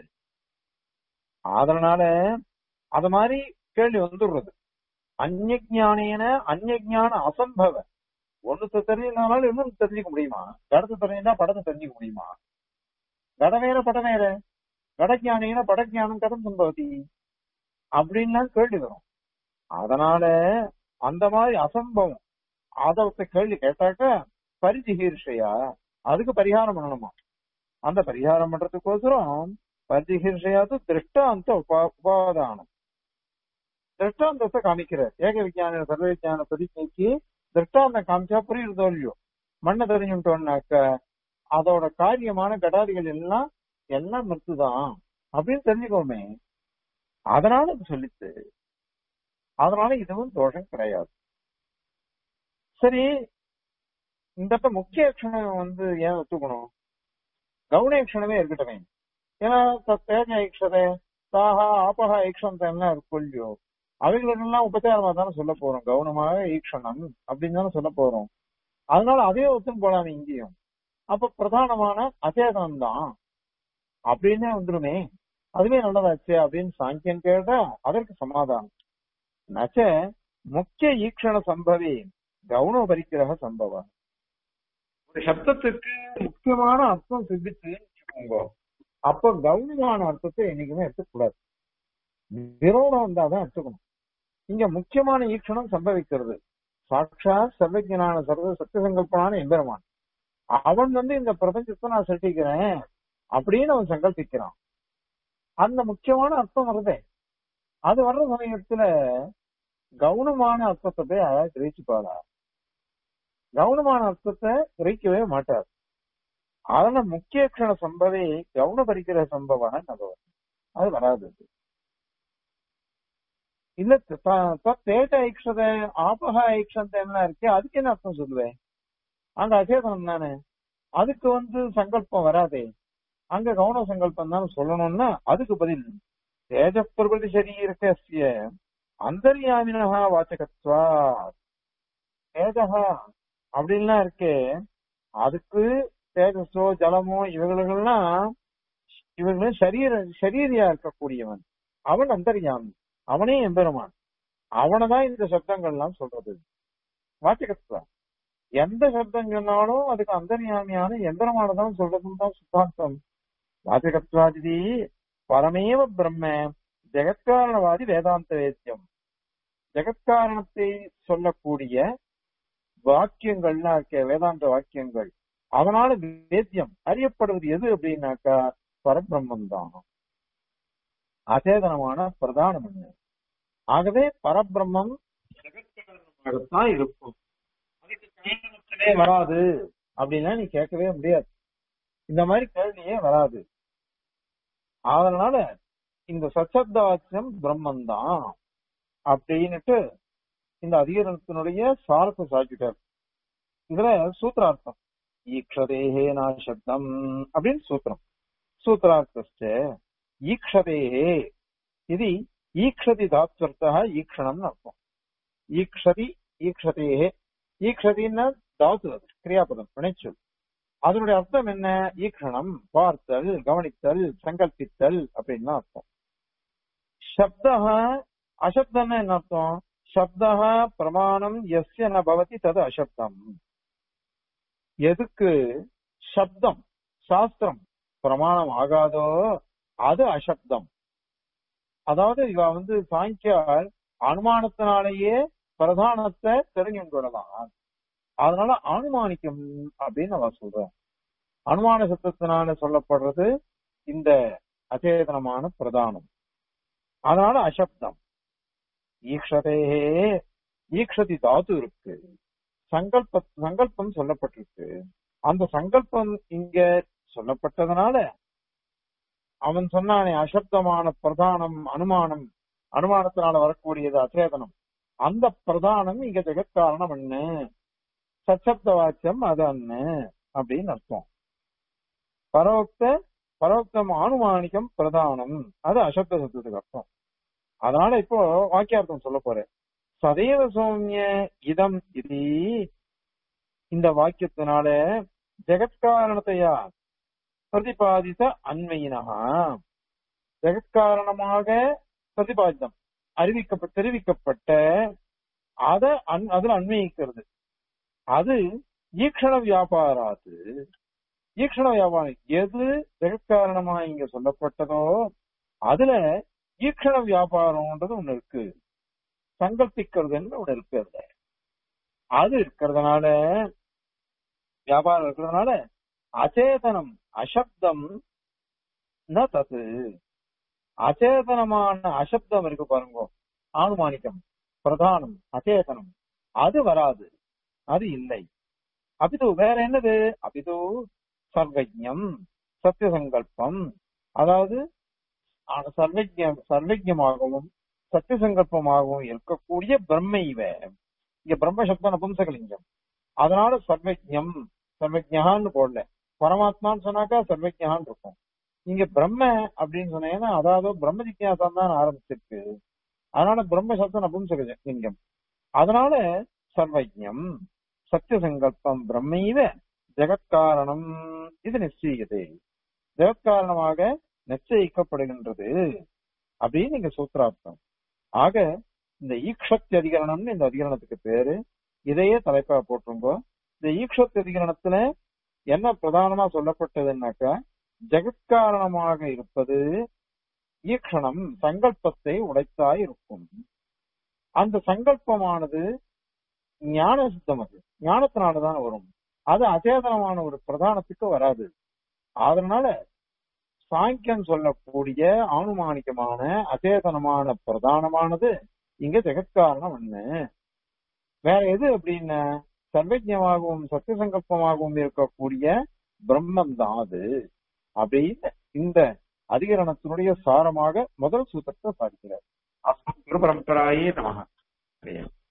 Speaker 1: அதனால அத மாதிரி கேள்வி வந்துடுறது அந்நியானேன அந்நியான அசம்பவ ஒண்ணு தெரியலனாலும் இன்னொன்னு தெரிஞ்சுக்க முடியுமா கடத்தை தெரிஞ்சா படத்தை தெரிஞ்சுக்க முடியுமா கட வேற படம் வேற கடஜானேன படஜானம் கடம் சம்பவதி அப்படின்லாம் கேள்வி வரும் அதனால அந்த மாதிரி அசம்பவம் ஆதவத்தை கேள்வி கேட்டாக்க பரிஜிகீர்ஷையா அதுக்கு பரிகாரம் பண்ணணுமா அந்த பரிகாரம் பண்றதுக்கோசரம் பரிஜிகீர்ஷையாது திருஷ்டாந்த உபா உபாதானம் திருஷ்டாந்தத்தை காமிக்கிறார் ஏக விஜயான சர்வ விஜயான பிரதிஜைக்கு திருஷ்டாந்தம் காமிச்சா புரியுறதோ இல்லையோ மண்ணை தெரிஞ்சுட்டோம்னாக்க அதோட காரியமான கடாதிகள் எல்லாம் எல்லாம் மறுத்துதான் அப்படின்னு தெரிஞ்சுக்கோமே அதனால அது சொல்லித்து அதனால இதுவும் தோஷம் கிடையாது சரி இந்த இடத்த முக்கிய க்ஷணம் வந்து ஏன் ஒத்துக்கணும் கவுன க்ஷணமே இருக்கட்டுமே ஏன்னா த- தேஜ ஈக்ஷதை தாகா ஆபகா ஈக்ஷந்தம் எல்லாம் இருக்கும் இல்லையோ அவைகளுக்கெல்லாம் உபச்சாரமா தானே சொல்ல போறோம் கவனமாக ஈக்ஷணம் அப்படின்னு தானே சொல்ல போறோம் அதனால அதே ஒத்துன்னு போலாமே இங்கேயும் அப்ப பிரதானமான அச்சேதனம் தான் அப்படின்னே வந்துருமே அதுவே நல்லதாச்சு அப்படின்னு சாங்கியன் கேட்டா அதற்கு சமாதானம் நச்ச முக்கிய ஈக்ஷண சம்பவி கவுனோபரிக்கிரக சம்பவம் ஒரு சப்தத்துக்கு முக்கியமான அர்த்தம் சித்திச்சுன்னு வச்சுக்கோங்க அப்ப கவுனமான அர்த்தத்தை என்னைக்குமே எடுத்துக்கூடாது விரோதம் வந்தாதான் எடுத்துக்கணும் இங்க முக்கியமான ஈக்ஷணம் சம்பவிக்கிறது சாட்சாத் சர்வஜனான சர்வ சத்தியசங்கல்பனான எம்பெருமான் அவன் வந்து இந்த பிரபஞ்சத்தை நான் சிருஷ்டிக்கிறேன் அப்படின்னு அவன் சங்கல்பிக்கிறான் அந்த முக்கியமான அர்த்தம் வருதே அது வர்ற சமயத்துல கவுனமான அர்த்தத்தை போய் யாராவது கிரகிச்சுப்பாளா கவுனமான அர்த்தத்தை கிரகிக்கவே மாட்டார் அதனால முக்கிய க்ஷண சம்பவே கவுன பரிக்கிற சம்பவம் நபவம் அது வராது இல்ல த- த- தேஜ ஐக்ஷத ஆபக ஐக்ஷந்த எல்லாம் இருக்கு அதுக்கு என்ன அர்த்தம் சொல்லுவேன் அங்க அச்சேதனம் தானே அதுக்கு வந்து சங்கல்பம் வராதே அங்க கவுன சங்கல்பம் தானே சொல்லணும்னா அதுக்கு பதில் தேஜ பிரபதி சரீரத்திய அந்தர்யாமினஹா வாச்சகத்வா தேஜகா அப்படின்லாம் இருக்கே அதுக்கு தேஜஸோ ஜலமோ இவர்களுக்கெல்லாம் இவர்களும் சரீர சரீரியா இருக்கக்கூடியவன் அவன் அந்தர்யாமி அவனே எம்பெருமான் அவனைதான் இந்த சப்தங்கள்லாம் சொல்றது வாச்சகத்வா எந்த சப்தங்கள்னாலும் அதுக்கு அந்தர்யாமியான எந்திரமானதான் சொல்றதுன்னு தான் சித்தாந்தம் வாச்சகத்வாதி பரமேவ பிரம்ம ஜெகத்காரணவாதி வேதாந்த வேத்தியம் ஜெகத்காரணத்தை சொல்லக்கூடிய வாக்கியங்கள்லாம் இருக்க வேதாந்த வாக்கியங்கள் அதனால வேத்தியம் அறியப்படுவது எது அப்படின்னாக்கா பரபிரம்மம் தான் அச்சேதனமான பிரதானம் என்ன ஆகவே பரபிரம்மம் ஜெகத்காரணமாகத்தான் இருக்கும் அதுக்கு காரணத்திலே வராது அப்படின்னா நீ கேட்கவே முடியாது இந்த மாதிரி கேள்வியே வராது அதனால இந்த சச்சப்த வாக்கியம் பிரம்மன் தான் அப்படின்னுட்டு இந்த அதிகாரத்தினுடைய சாரத்தை சாக்கிட்டார் இதுல சூத்திரார்த்தம் ஈக்ஷதேஹே நாசப்தம் அப்படின்னு சூத்திரம் சூத்திரார்த்த ஈக்ஷதேஹே இது ஈக்ஷதி தாத்வர்த்தா ஈக்ஷணம்னு அர்த்தம் ஈக்ஷதி ஈக்ஷதேஹே ஈக்ஷதின்னா தாத்து அது கிரியாபதம் வினைச்சொல் அதனுடைய அர்த்தம் என்ன ஈக்ஷணம் பார்த்தல் கவனித்தல் சங்கல்பித்தல் அப்படின்னு அர்த்தம் சப்தா அசப்தம்னா என்ன அர்த்தம் சப்தா பிரமாணம் எஸ்ய ந பவதி தது அசப்தம் எதுக்கு சப்தம் சாஸ்திரம் பிரமாணம் ஆகாதோ அது அசப்தம் அதாவது இவ வந்து சாங்கியார் அனுமானத்தினாலேயே பிரதானத்தை தெரிஞ்சு கொள்ளலாம் அதனால அனுமானிக்கும் அப்படின்னு அவ சொல்ற அனுமான சத்தத்தினால சொல்லப்படுறது இந்த அச்சேதனமான பிரதானம் அதனால அசப்தம் ஈக்ஷதேஹே ஈக்ஷதி தாத்து இருக்கு சங்கல்ப சங்கல்பம் சொல்லப்பட்டிருக்கு அந்த சங்கல்பம் இங்க சொல்லப்பட்டதுனால அவன் சொன்னானே அசப்தமான பிரதானம் அனுமானம் அனுமானத்தினால வரக்கூடியது அச்சேதனம் அந்த பிரதானம் இங்க ஜெகத்காரணம் என்ன சச்சப்த வாக்கியம் அது அண்ண அப்படின்னு அர்த்தம் பரோக்த பரோக்தம் ஆனுமானிக்கம் பிரதானம் அது அசப்த சப்தத்துக்கு அர்த்தம் அதனால இப்போ வாக்கியார்த்தம் சொல்ல போறேன் சதேவ சௌமிய இதம் இது இந்த வாக்கியத்தினால ஜெகத்காரணத்தையா பிரதிபாதித்த அண்மையினகா ஜெகத்காரணமாக பிரதிபாதித்தம் அறிவிக்கப்பட்ட தெரிவிக்கப்பட்ட அத அதுல அண்மையிக்கிறது அது ஈக்ஷண வியாபாராது ஈக்ஷண வியாபாரம் எது ஜெகத்காரணமா இங்க சொல்லப்பட்டதோ அதுல ஈக்ஷண வியாபாரம்ன்றது ஒண்ணு இருக்கு சங்கல்பிக்கிறதுன்னு ஒண்ணு இருக்கு அதுல அது இருக்கிறதுனால வியாபாரம் இருக்கிறதுனால அச்சேதனம் அசப்தம் ந தது அச்சேதனமான அசப்தம் இருக்கு பாருங்க ஆனுமானிக்கம் பிரதானம் அச்சேதனம் அது வராது அது இல்லை அபிது வேற என்னது அபிது சர்வஜம் சத்திய சங்கல்பம் அதாவது சர்வஜ சர்வஜமாகவும் சத்திய சங்கல்பமாகவும் இருக்கக்கூடிய பிரம்ம இவ இங்க பிரம்ம சப்த நபும்சகலிங்கம் அதனால சர்வஜம் சர்வஜகான்னு போடல பரமாத்மான்னு சொன்னாக்கா சர்வஜகான்னு இருக்கும் இங்க பிரம்ம அப்படின்னு சொன்னீங்கன்னா அதாவது பிரம்ம ஜிக்யாசம் தான் ஆரம்பிச்சிருக்கு அதனால பிரம்ம சப்த நபும்சகலிங்கம் அதனால சர்வஜம் சத்திய சங்கல்பம் பிரம்மைவ ஜெகத்காரணம் இது நிச்சயிக்குது ஜெகத்காரணமாக நிச்சயிக்கப்படுகின்றது அப்படின்னு இங்க சூத்திரார்த்தம் ஆக இந்த ஈக்ஷத்தி அதிகரணம்னு இந்த அதிகரணத்துக்கு பேரு இதையே தலைப்பா போட்டிருங்கோ இந்த ஈக்ஷத்தி அதிகரணத்துல என்ன பிரதானமா சொல்லப்பட்டதுன்னாக்கா ஜெகத்காரணமாக இருப்பது ஈக்ஷணம் சங்கல்பத்தை உடைத்தாய் இருக்கும் அந்த சங்கல்பமானது ஞான சித்தம் அது ஞானத்தினாலதான் வரும் அது அச்சேதனமான ஒரு பிரதானத்துக்கு வராது அதனால சாங்கியம் சொல்லக்கூடிய ஆனுமானிகமான அச்சேதனமான பிரதானமானது இங்க ஜெகத்காரணம் என்ன வேற எது அப்படின்னா சர்வஜமாகவும் சத்திய சங்கல்பமாகவும் இருக்கக்கூடிய பிரம்மம் தான் அது அப்படின்னு இந்த அதிகரணத்தினுடைய சாரமாக முதல் சூத்திரத்தை சாதிக்கிறார் குரு பரம்பராயே நமக